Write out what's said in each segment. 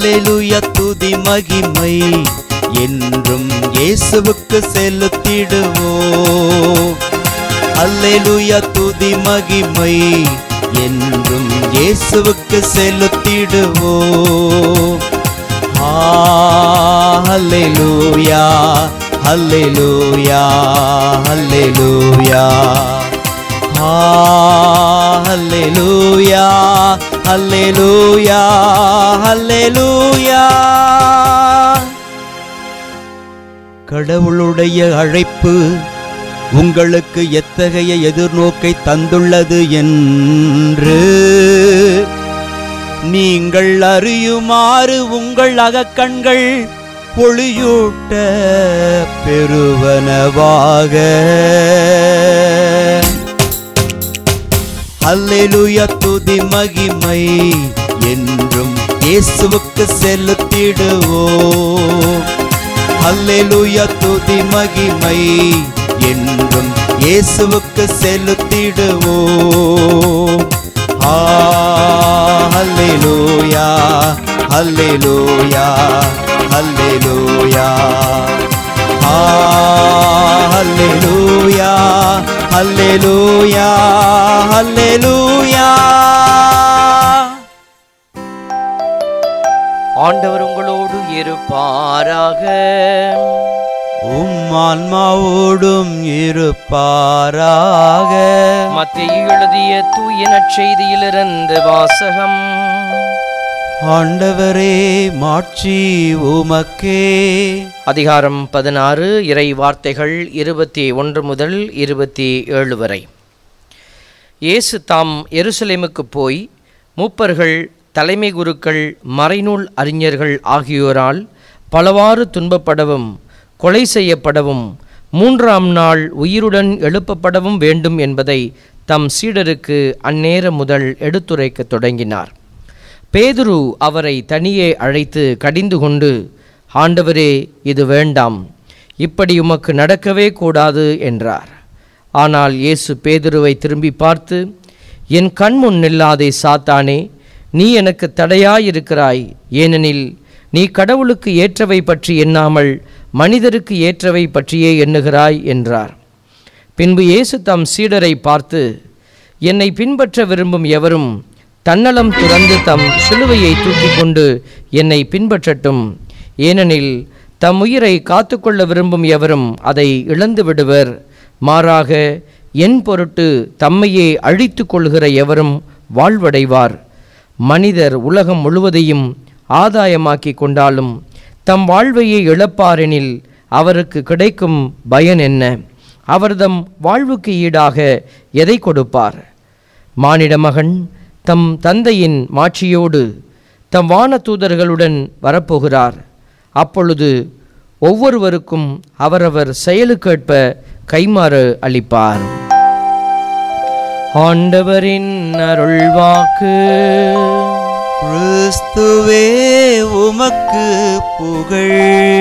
அல்லேலூயா துதி மகிமை என்றும் இயேசுவுக்கு செலுத்திடுவோம் அல்லேலூயா துதி மகிமை என்றும் இயேசுவுக்கு செலுத்திடுவோம் ஆ, அல்லேலூயா அல்லேலூயா அல்லேலூயா ஆ, அல்லேலூயா அல்லேலூயா அல்லேலூயா கடவுளுடைய அழைப்பு உங்களுக்கு எத்தகைய எதிர்நோக்கை தந்துள்ளது என்று நீங்கள் அறியுமாறு உங்கள் அகக்கண்கள் ஒளியூட்ட பெறுவனவாக அல்லேலூயா துதி மகிமை என்றும் இயேசுவுக்கு செலுத்திடுவோம் அல்லேலூயா துதி மகிமை என்றும் இயேசுவுக்கு செலுத்திடுவோம் ஆ, அல்லேலூயா அல்லேலூயா அல்லேலூயா ஆ, அல்லேலூயா அல்லேலூயா அல்லேலூயா ஆண்டவர் உங்களோடு இருப்பாராக உம் ஆன்மாவோடும் இருப்பாராக மத்திய எழுதிய தூய நற்செய்தியிலிருந்து வாசகம் ஆண்டவரே மாட்சி உமக்கே அதிகாரம் பதினாறு இறை வார்த்தைகள் இருபத்தி ஒன்று முதல் இருபத்தி ஏழு வரை இயேசு தாம் எருசலேமுக்கு போய் மூப்பர்கள் தலைமை குருக்கள் மறைநூல் அறிஞர்கள் ஆகியோரால் பலவாறு துன்பப்படவும் கொலை செய்யப்படவும் மூன்றாம் நாள் உயிருடன் எழுப்பப்படவும் வேண்டும் என்பதை தம் சீடருக்கு அந்நேரம் முதல் எடுத்துரைக்கத் தொடங்கினார் பேதுரு அவரை தனியே அழைத்து கடிந்து கொண்டு ஆண்டவரே இது வேண்டாம் இப்படி உமக்கு நடக்கவே கூடாது என்றார் ஆனால் இயேசு பேதுருவை திரும்பி பார்த்து என் கண் முன் நில்லாதே சாத்தானே நீ எனக்கு தடையாயிருக்கிறாய் ஏனெனில் நீ கடவுளுக்கு ஏற்றவை பற்றி எண்ணாமல் மனிதருக்கு ஏற்றவை பற்றியே எண்ணுகிறாய் என்றார் பின்பு இயேசு தம் சீடரை பார்த்து என்னை பின்பற்ற விரும்பும் எவரும் தன்னலம் துறந்து தம் சிலுவையை தூக்கிக் கொண்டு என்னை பின்பற்றட்டும் ஏனெனில் தம் உயிரை காத்துக்கொள்ள விரும்பும் எவரும் அதை இழந்து விடுவர் மாறாக என் பொருட்டு தம்மையே அழித்து கொள்கிற எவரும் வாழ்வடைவார் மனிதர் உலகம் முழுவதையும் ஆதாயமாக்கி கொண்டாலும் தம் வாழ்வையை இழப்பாரெனில் அவருக்கு கிடைக்கும் பயன் என்ன அவர்தம் வாழ்வுக்கு ஈடாக எதை கொடுப்பார் மானிட மகன் தம் தந்தையின் மாட்சியோடு தம் வான தூதர்களுடன் வரப்போகிறார் அப்பொழுது ஒவ்வொருவருக்கும் அவரவர் செயலுக்கேற்ப கைமாறு அளிப்பார் ஆண்டவரின் அருள்வாக்கு கிறிஸ்துவே உமக்கு புகழ்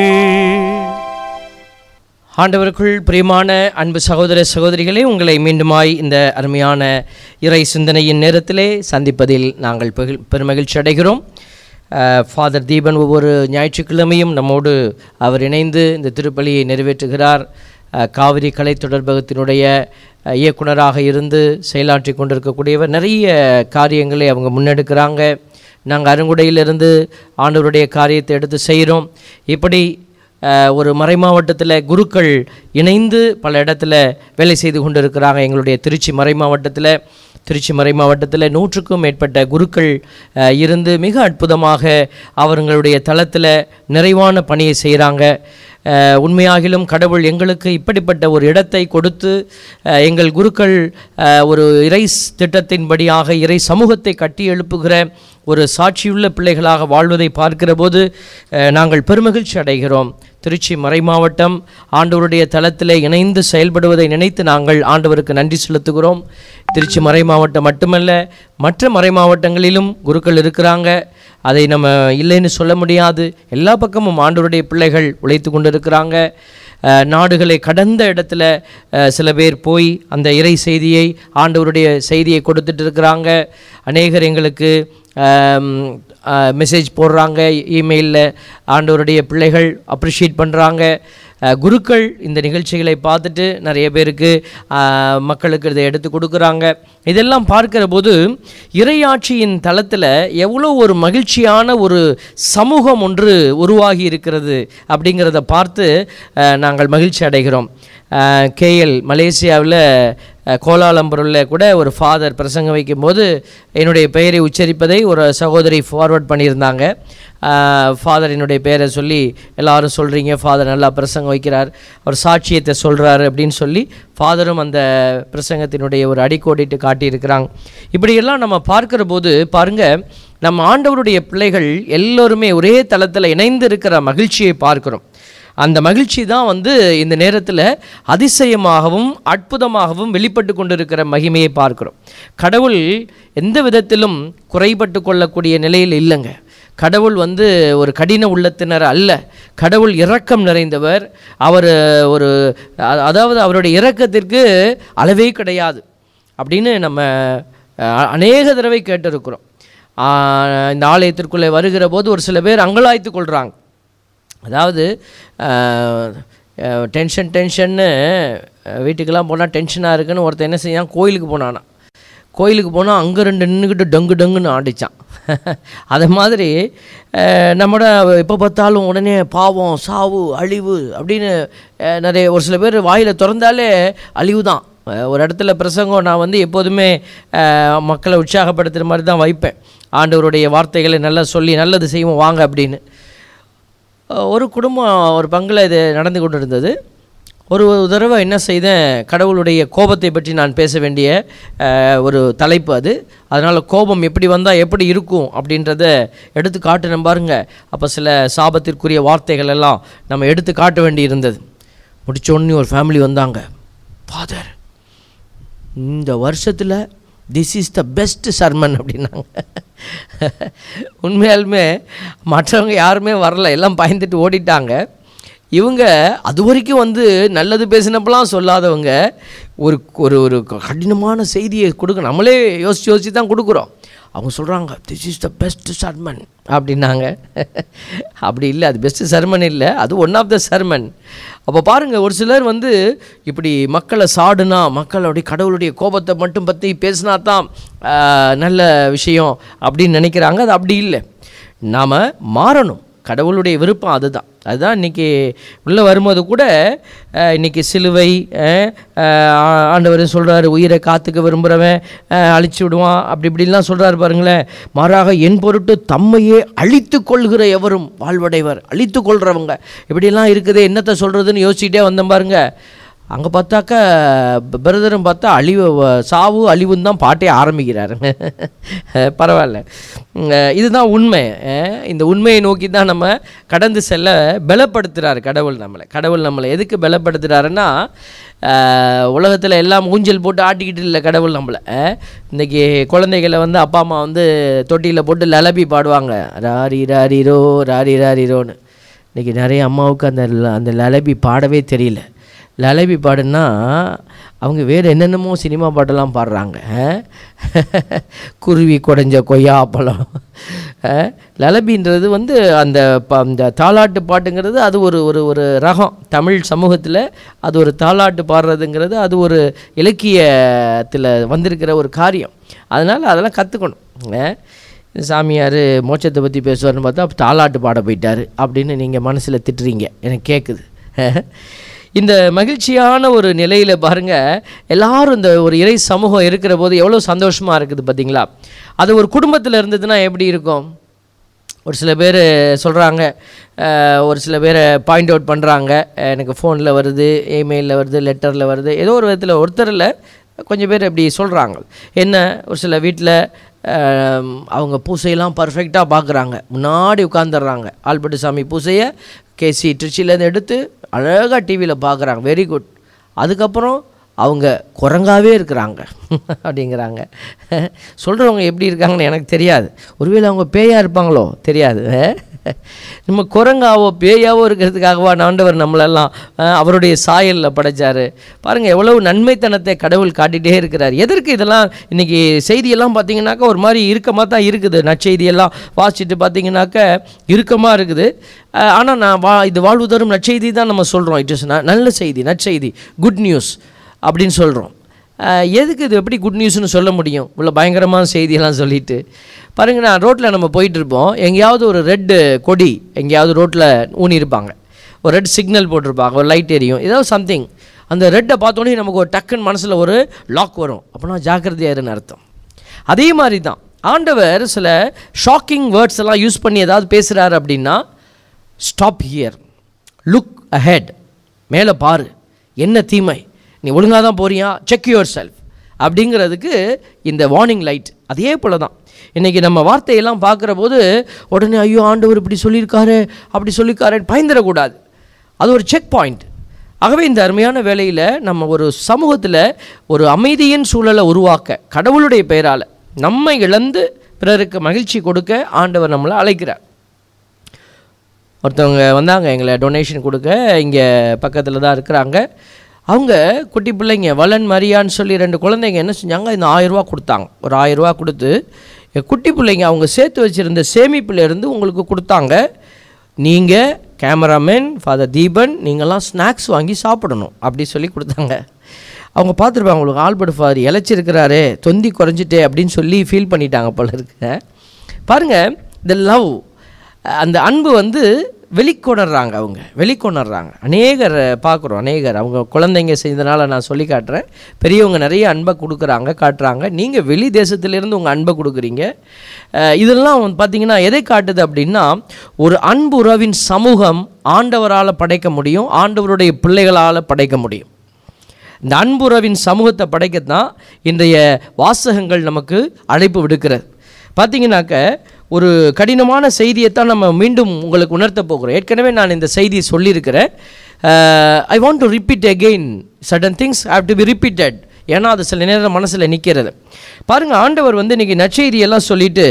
ஆண்டவருக்குள் பிரியமான அன்பு சகோதர சகோதரிகளே உங்களை மீண்டுமாய் இந்த அருமையான இறை சிந்தனையின் நேரத்திலே சந்திப்பதில் நாங்கள் பெகிழ் பெருமகிழ்ச்சி அடைகிறோம் அஹ், ஃபாதர் தீபன் ஒவ்வொரு ஞாயிற்றுக்கிழமையும் நம்மோடு அவர் இணைந்து இந்த திருப்பலியை நிறைவேற்றுகிறார் அஹ், காவிரி கலை தொடர்பகத்தினுடைய அஹ், இயக்குனராக இருந்து செயலாற்றி கொண்டிருக்கக்கூடியவர் நிறைய காரியங்களை அவங்க முன்னெடுக்கிறாங்க நாங்கள் அருங்குடையிலிருந்து ஆண்டவருடைய காரியத்தை எடுத்து செய்கிறோம் இப்படி அஹ், ஒரு மறை மாவட்டத்தில் குருக்கள் இணைந்து பல இடத்துல வேலை செய்து கொண்டு இருக்கிறாங்க எங்களுடைய திருச்சி மறை மாவட்டத்தில் திருச்சி மறை மாவட்டத்தில் நூற்றுக்கும் மேற்பட்ட குருக்கள் அஹ், இருந்து மிக அற்புதமாக அவர்களுடைய தளத்தில் நிறைவான பணியை செய்கிறாங்க அஹ், உண்மையாகிலும் கடவுள் எங்களுக்கு இப்படிப்பட்ட ஒரு இடத்தை கொடுத்து அஹ், எங்கள் குருக்கள் அஹ், ஒரு இறை ஸ்- திட்டத்தின்படியாக இறை சமூகத்தை கட்டி எழுப்புகிற ஒரு சாட்சியுள்ள பிள்ளைகளாக வாழ்வதை பார்க்கிற போது அஹ், நாங்கள் பெருமகிழ்ச்சி அடைகிறோம் திருச்சி மறை மாவட்டம் ஆண்டவருடைய தளத்தில் இணைந்து செயல்படுவதை நினைத்து நாங்கள் ஆண்டவருக்கு நன்றி செலுத்துகிறோம் திருச்சி மறை மாவட்டம் மட்டுமல்ல மற்ற மறை மாவட்டங்களிலும் குருக்கள் இருக்கிறாங்க அதை நம்ம இல்லைன்னு சொல்ல முடியாது எல்லா பக்கமும் ஆண்டவருடைய பிள்ளைகள் உழைத்து கொண்டு இருக்கிறாங்க அஹ், நாடுகளை கடந்த இடத்துல அஹ், சில பேர் போய் அந்த இறை செய்தியை ஆண்டவருடைய செய்தியை கொடுத்துட்டு இருக்கிறாங்க அநேகர் எங்களுக்கு மெசேஜ் போடுறாங்க இமெயிலில் ஆண்டவருடைய பிள்ளைகள் அப்ரிஷியேட் பண்ணுறாங்க குருக்கள் இந்த நிகழ்ச்சிகளை பார்த்துட்டு நிறைய பேருக்கு அஹ், மக்களுக்கு இதை எடுத்து கொடுக்குறாங்க இதெல்லாம் பார்க்கிற போது இறையாட்சியின் தளத்தில் எவ்வளோ ஒரு மகிழ்ச்சியான ஒரு சமூகம் ஒன்று உருவாகி இருக்கிறது அப்படிங்கிறத பார்த்து அஹ், நாங்கள் மகிழ்ச்சி அடைகிறோம் கேஎல் மலேசியாவில் கோலாலம்பூரில் கூட ஒரு ஃபாதர் பிரசங்கம் வைக்கும்போது என்னுடைய பெயரை உச்சரிப்பதை ஒரு சகோதரி ஃபார்வர்ட் பண்ணியிருந்தாங்க ஃபாதர் என்னுடைய பெயரை சொல்லி எல்லாரும் சொல்கிறீங்க ஃபாதர் நல்லா பிரசங்கம் வைக்கிறார் அவர் சாட்சியத்தை சொல்கிறாரு அப்படின்னு சொல்லி ஃபாதரும் அந்த பிரசங்கத்தினுடைய ஒரு அடிக்கோடிட்டு காட்டியிருக்கிறாங்க இப்படியெல்லாம் நம்ம பார்க்கிற போது பாருங்கள் நம்ம ஆண்டவருடைய பிள்ளைகள் எல்லோருமே ஒரே தளத்தில் இணைந்து இருக்கிற மகிழ்ச்சியை பார்க்கிறோம் அந்த மகிழ்ச்சி தான் வந்து இந்த நேரத்தில் அதிசயமாகவும் அற்புதமாகவும் வெளிப்பட்டு கொண்டிருக்கிற மகிமையை பார்க்கிறோம் கடவுள் எந்த விதத்திலும் குறைபட்டு கொள்ளக்கூடிய நிலையில் இல்லைங்க கடவுள் வந்து ஒரு கடின உள்ளத்தினர் அல்ல கடவுள் இரக்கம் நிறைந்தவர் அவர் ஒரு அ- அதாவது அவருடைய இரக்கத்திற்கு அளவே கிடையாது அப்படின்னு நம்ம அஹ், அநேக தடவை கேட்டிருக்கிறோம் ஆஹ், இந்த ஆலயத்திற்குள்ளே வருகிற போது ஒரு சில பேர் அங்கலாய்த்து கொள்கிறாங்க அதாவது டென்ஷன் டென்ஷன்னு வீட்டுக்கெல்லாம் போனால் டென்ஷனாக இருக்குன்னு ஒருத்தன் என்ன செய்யான் கோயிலுக்கு போனானா கோயிலுக்கு போனால் அங்கே ரெண்டு நின்றுக்கிட்டு டங்கு டங்குன்னு ஆடிச்சான் அது மாதிரி அஹ், நம்மட எப்போ பார்த்தாலும் உடனே பாவம் சாவு அழிவு அப்படின்னு அஹ், நிறைய ஒரு சில பேர் வாயில் திறந்தாலே அழிவு தான் அஹ், ஒரு இடத்துல பிரசங்கம் நான் வந்து எப்போதுமே அஹ், மக்களை உற்சாகப்படுத்துகிற மாதிரி தான் வைப்பேன் ஆண்டவருடைய வார்த்தைகளை நல்லா சொல்லி நல்லது செய்வோம் வாங்க அப்படின்னு அஹ் ஒரு குடும்பம் ஒரு பங்கில் இது நடந்து கொண்டு இருந்தது ஒரு தடவை என்ன செய்தேன் கடவுளுடைய கோபத்தை பற்றி நான் பேச வேண்டிய அஹ், ஒரு தலைப்பு அது அதனால் கோபம் எப்படி வந்தால் எப்படி இருக்கும் அப்படின்றத எடுத்து காட்டுனேன் பாருங்க அப்போ சில சாபத்திற்குரிய வார்த்தைகள் எல்லாம் நம்ம எடுத்து காட்ட வேண்டி இருந்தது முடிச்ச உடனே ஒரு ஃபேமிலி வந்தாங்க ஃபாதர் இந்த வருஷத்தில் this is the best sermon அப்படின்னாங்க உண்மையாலுமே மற்றவங்க யாருமே வரல எல்லாம் பயந்துட்டு ஓடிட்டாங்க இவங்க அது வரைக்கும் வந்து நல்லது பேசினப்பெல்லாம் சொல்லாதவங்க ஒரு ஒரு ஒரு கடினமான செய்தியை கொடுக்க நம்மளே யோசிச்சு யோசிச்சு தான் கொடுக்குறோம் அவங்க சொல்கிறாங்க this is the best sermon அப்படின்னாங்க அப்படி இல்லை அது பெஸ்ட்டு சர்மன் இல்லை அது ஒன் ஆஃப் த சர்மன் அப்போ பாருங்கள் ஒரு சிலர் வந்து இப்படி மக்களை சாடுனா மக்களுடைய கடவுளுடைய கோபத்தை மட்டும் பற்றி பேசினா தான் ஆஹ், நல்ல விஷயம் அப்படின்னு நினைக்கிறாங்க அது அப்படி இல்லை நாம் மாறணும் கடவுளுடைய விருப்பம் அதுதான் அதுதான் இன்றைக்கி உள்ளே வரும்போது கூட அஹ், இன்னைக்கு சிலுவை அஹ், அஹ், ஆண்டவர் சொல்கிறாரு உயிரை காத்துக்க விரும்புகிறவன் அஹ், அழிச்சு விடுவான் அப்படி இப்படிலாம் சொல்கிறாரு பாருங்களேன் மாறாக என் பொருட்டு தம்மையே அழித்து கொள்கிற எவரும் வாழ்வடைவர் அழித்து கொள்கிறவங்க இப்படியெல்லாம் இருக்குதே என்னத்தை சொல்கிறதுன்னு யோசிச்சுட்டே வந்தேன் பாருங்க அங்கே பார்த்தாக்கா பிரதரும் பார்த்தா அழிவு வ- சாவு அழிவுன்னு தான் பாட்டே ஆரம்பிக்கிறாரு பரவாயில்ல உம், அஹ் இதுதான் உண்மை அஹ் இந்த உண்மையை நோக்கி தான் நம்ம கடந்து செல்ல பலப்படுத்துகிறாரு கடவுள் நம்மளை கடவுள் நம்மளை எதுக்கு பலப்படுத்துகிறாருன்னா உலகத்தில் எல்லாம் ஊஞ்சல் போட்டு ஆட்டிக்கிட்டு இல்லை கடவுள் நம்மளை அஹ் இன்னைக்கு குழந்தைகளை வந்து அப்பா அம்மா வந்து தொட்டியில் போட்டு லலபி பாடுவாங்க ராரி ராரிரோ ராரி ராரிரோன்னு இன்றைக்கி நிறைய அம்மாவுக்கு அந்த ல- அந்த லலபி பாடவே தெரியல லலபி பாடுன்னா அவங்க வேறு என்னென்னமோ சினிமா பாட்டெல்லாம் பாடுறாங்க அஹ்? குருவி குடைஞ்ச கொய்யாப்பழம் அஹ்? லலபின்றது வந்து அந்த ப அந்த தாலாட்டு பாட்டுங்கிறது அது ஒரு ஒரு ஒரு ரகம் தமிழ் சமூகத்தில் அது ஒரு தாலாட்டு பாடுறதுங்கிறது அது ஒரு இலக்கியத்தில் வந்திருக்கிற ஒரு காரியம் அதனால் அதெல்லாம் கற்றுக்கணும் சாமியார் மோட்சத்தை பற்றி பேசுவார்னு பார்த்தா தாலாட்டு பாட போயிட்டாரு அப்படின்னு நீங்கள் மனசில் திட்டுறீங்க எனக்கு கேட்குது இந்த மகிழ்ச்சியான ஒரு நிலையில் பாருங்கள் எல்லாரும் இந்த ஒரு இறை சமூகம் இருக்கிற போது எவ்வளோ சந்தோஷமாக இருக்குது பார்த்தீங்களா அது ஒரு குடும்பத்தில் இருந்ததுன்னா எப்படி இருக்கும் ஒரு சில பேர் சொல்கிறாங்க ஒரு சில பேரை பாயிண்ட் அவுட் பண்ணுறாங்க எனக்கு ஃபோனில் வருது இமெயிலில் வருது லெட்டரில் வருது ஏதோ ஒரு விதத்தில் ஒருத்தரில் கொஞ்சம் பேர் இப்படி சொல்கிறாங்க என்ன ஒரு சில வீட்டில் அவங்க பூசையெல்லாம் பர்ஃபெக்டாக பார்க்குறாங்க முன்னாடி உட்காந்துடுறாங்க ஆல்பர்ட் சாமி பூசையை கேசி திருச்சியிலேருந்து எடுத்து அழகாக டிவியில் பார்க்குறாங்க வெரி குட் அதுக்கப்புறம் அவங்க குரங்காவே இருக்கிறாங்க அப்படிங்கிறாங்க சொல்கிறவங்க எப்படி இருக்காங்கன்னு எனக்கு தெரியாது ஒருவேளை அவங்க பேயாக இருப்பாங்களோ தெரியாது நம்ம குரங்காவோ பேயாவோ இருக்கிறதுக்காகவா ஆண்டவர் நம்மளெல்லாம் அஹ், அவருடைய சாயலில் படைச்சார் பாருங்கள் எவ்வளவு நன்மைத்தனத்தை கடவுள் காட்டிகிட்டே இருக்கிறார் எதற்கு இதெல்லாம் இன்றைக்கி செய்தியெல்லாம் பார்த்தீங்கன்னாக்கா ஒரு மாதிரி இறுக்கமாக தான் இருக்குது நற்செய்தியெல்லாம் வாசிச்சுட்டு பார்த்தீங்கன்னாக்க இறுக்கமாக இருக்குது ஆனால் நான் வா இது வாழ்வு தரும் நற்செய்தி தான் நம்ம சொல்கிறோம் இட் இஸ் நல்ல செய்தி நற்செய்தி குட் நியூஸ் அப்படின்னு சொல்கிறோம் அஹ் எதுக்கு இது எப்படி குட் நியூஸ்னு சொல்ல முடியும் இவ்வளோ பயங்கரமான செய்தியெல்லாம் சொல்லிட்டு பாருங்க நான் ரோட்டில் நம்ம போயிட்டு இருப்போம் எங்கேயாவது ஒரு ரெட்டு கொடி எங்கேயாவது ரோட்டில் ஊனி இருப்பாங்க ஒரு ரெட் சிக்னல் போட்டிருப்பாங்க ஒரு லைட் எரியும் ஏதாவது சம்திங் அந்த ரெட்டை பார்த்தோன்னே நமக்கு ஒரு டக்குன்னு மனசில் ஒரு லாக் வரும் அப்படின்னா ஜாக்கிரதையாருன்னு அர்த்தம் அதே மாதிரி தான் ஆண்டவர் சில ஷாக்கிங் வேர்ட்ஸ் எல்லாம் யூஸ் பண்ணி ஏதாவது பேசுகிறாரு அப்படின்னா ஸ்டாப் ஹியர் லுக் அஹெட் மேலே பாரு என்ன தீமை நீ ஒழுங்காக தான் போறியா செக் யுவர் செல்ஃப் அப்படிங்கிறதுக்கு இந்த வார்னிங் லைட் அதே போல தான் இன்றைக்கி நம்ம வார்த்தையெல்லாம் பார்க்குற போது உடனே ஐயோ ஆண்டவர் இப்படி சொல்லியிருக்காரு அப்படி சொல்லியிருக்காருன்னு பயந்துடக்கூடாது அது ஒரு செக் பாயிண்ட் ஆகவே இந்த அருமையான வேலையில் நம்ம ஒரு சமூகத்தில் ஒரு அமைதியின் சூழலை உருவாக்க கடவுளுடைய பெயரால் நம்மை இழந்து பிறருக்கு மகிழ்ச்சி கொடுக்க ஆண்டவர் நம்மளை அழைக்கிறார் ஒருத்தவங்க வந்தாங்க எங்களை டொனேஷன் கொடுக்க இங்கே பக்கத்தில் தான் இருக்கிறாங்க அவங்க குட்டி பிள்ளைங்க வளன் மரியான்னு சொல்லி ரெண்டு குழந்தைங்க என்ன செஞ்சாங்க இந்த ஆயிரரூவா கொடுத்தாங்க ஒரு ஆயிரரூவா கொடுத்து என் குட்டி பிள்ளைங்க அவங்க சேர்த்து வச்சுருந்த சேமிப்புலேருந்து உங்களுக்கு கொடுத்தாங்க நீங்கள் கேமராமேன் ஃபாதர் தீபன் நீங்கள்லாம் ஸ்நாக்ஸ் வாங்கி சாப்பிடணும் அப்படி சொல்லி கொடுத்தாங்க அவங்க பார்த்துருப்பாங்க உங்களுக்கு ஆல்பர்ட் ஃபாதர் இழைச்சிருக்கிறாரே தொந்தி குறைஞ்சிட்டே அப்படின்னு சொல்லி ஃபீல் பண்ணிட்டாங்க போல இருக்கு பாருங்கள் இந்த லவ் அந்த அன்பு வந்து வெளிக்கொணர்றாங்க அவங்க வெளிக்கொணர்றாங்க அநேகர் பார்க்குறோம் அநேகர் அவங்க குழந்தைங்க செய்தனால நான் சொல்லி காட்டுறேன் பெரியவங்க நிறைய அன்பை கொடுக்குறாங்க காட்டுறாங்க நீங்கள் வெளி தேசத்திலேருந்து உங்கள் அன்பை கொடுக்குறீங்க அஹ் இதெல்லாம் வந்து பார்த்தீங்கன்னா எதை காட்டுது அப்படின்னா ஒரு அன்பு உறவின் சமூகம் ஆண்டவரால் படைக்க முடியும் ஆண்டவருடைய பிள்ளைகளால் படைக்க முடியும் இந்த அன்புறவின் சமூகத்தை படைக்கத்தான் இன்றைய வாசகங்கள் நமக்கு அழைப்பு விடுக்கிறது பார்த்தீங்கன்னாக்க ஒரு கடினமான செய்தியைத்தான் நம்ம மீண்டும் உங்களுக்கு உணர்த்த போகிறோம் ஏற்கனவே நான் இந்த செய்தியை சொல்லியிருக்கிறேன் I want to repeat again certain things have to be repeated ஏன்னா அது சில நேரம் மனசில் நிற்கிறது பாருங்கள் ஆண்டவர் வந்து இன்றைக்கி நற்செய்தியெல்லாம் சொல்லிட்டு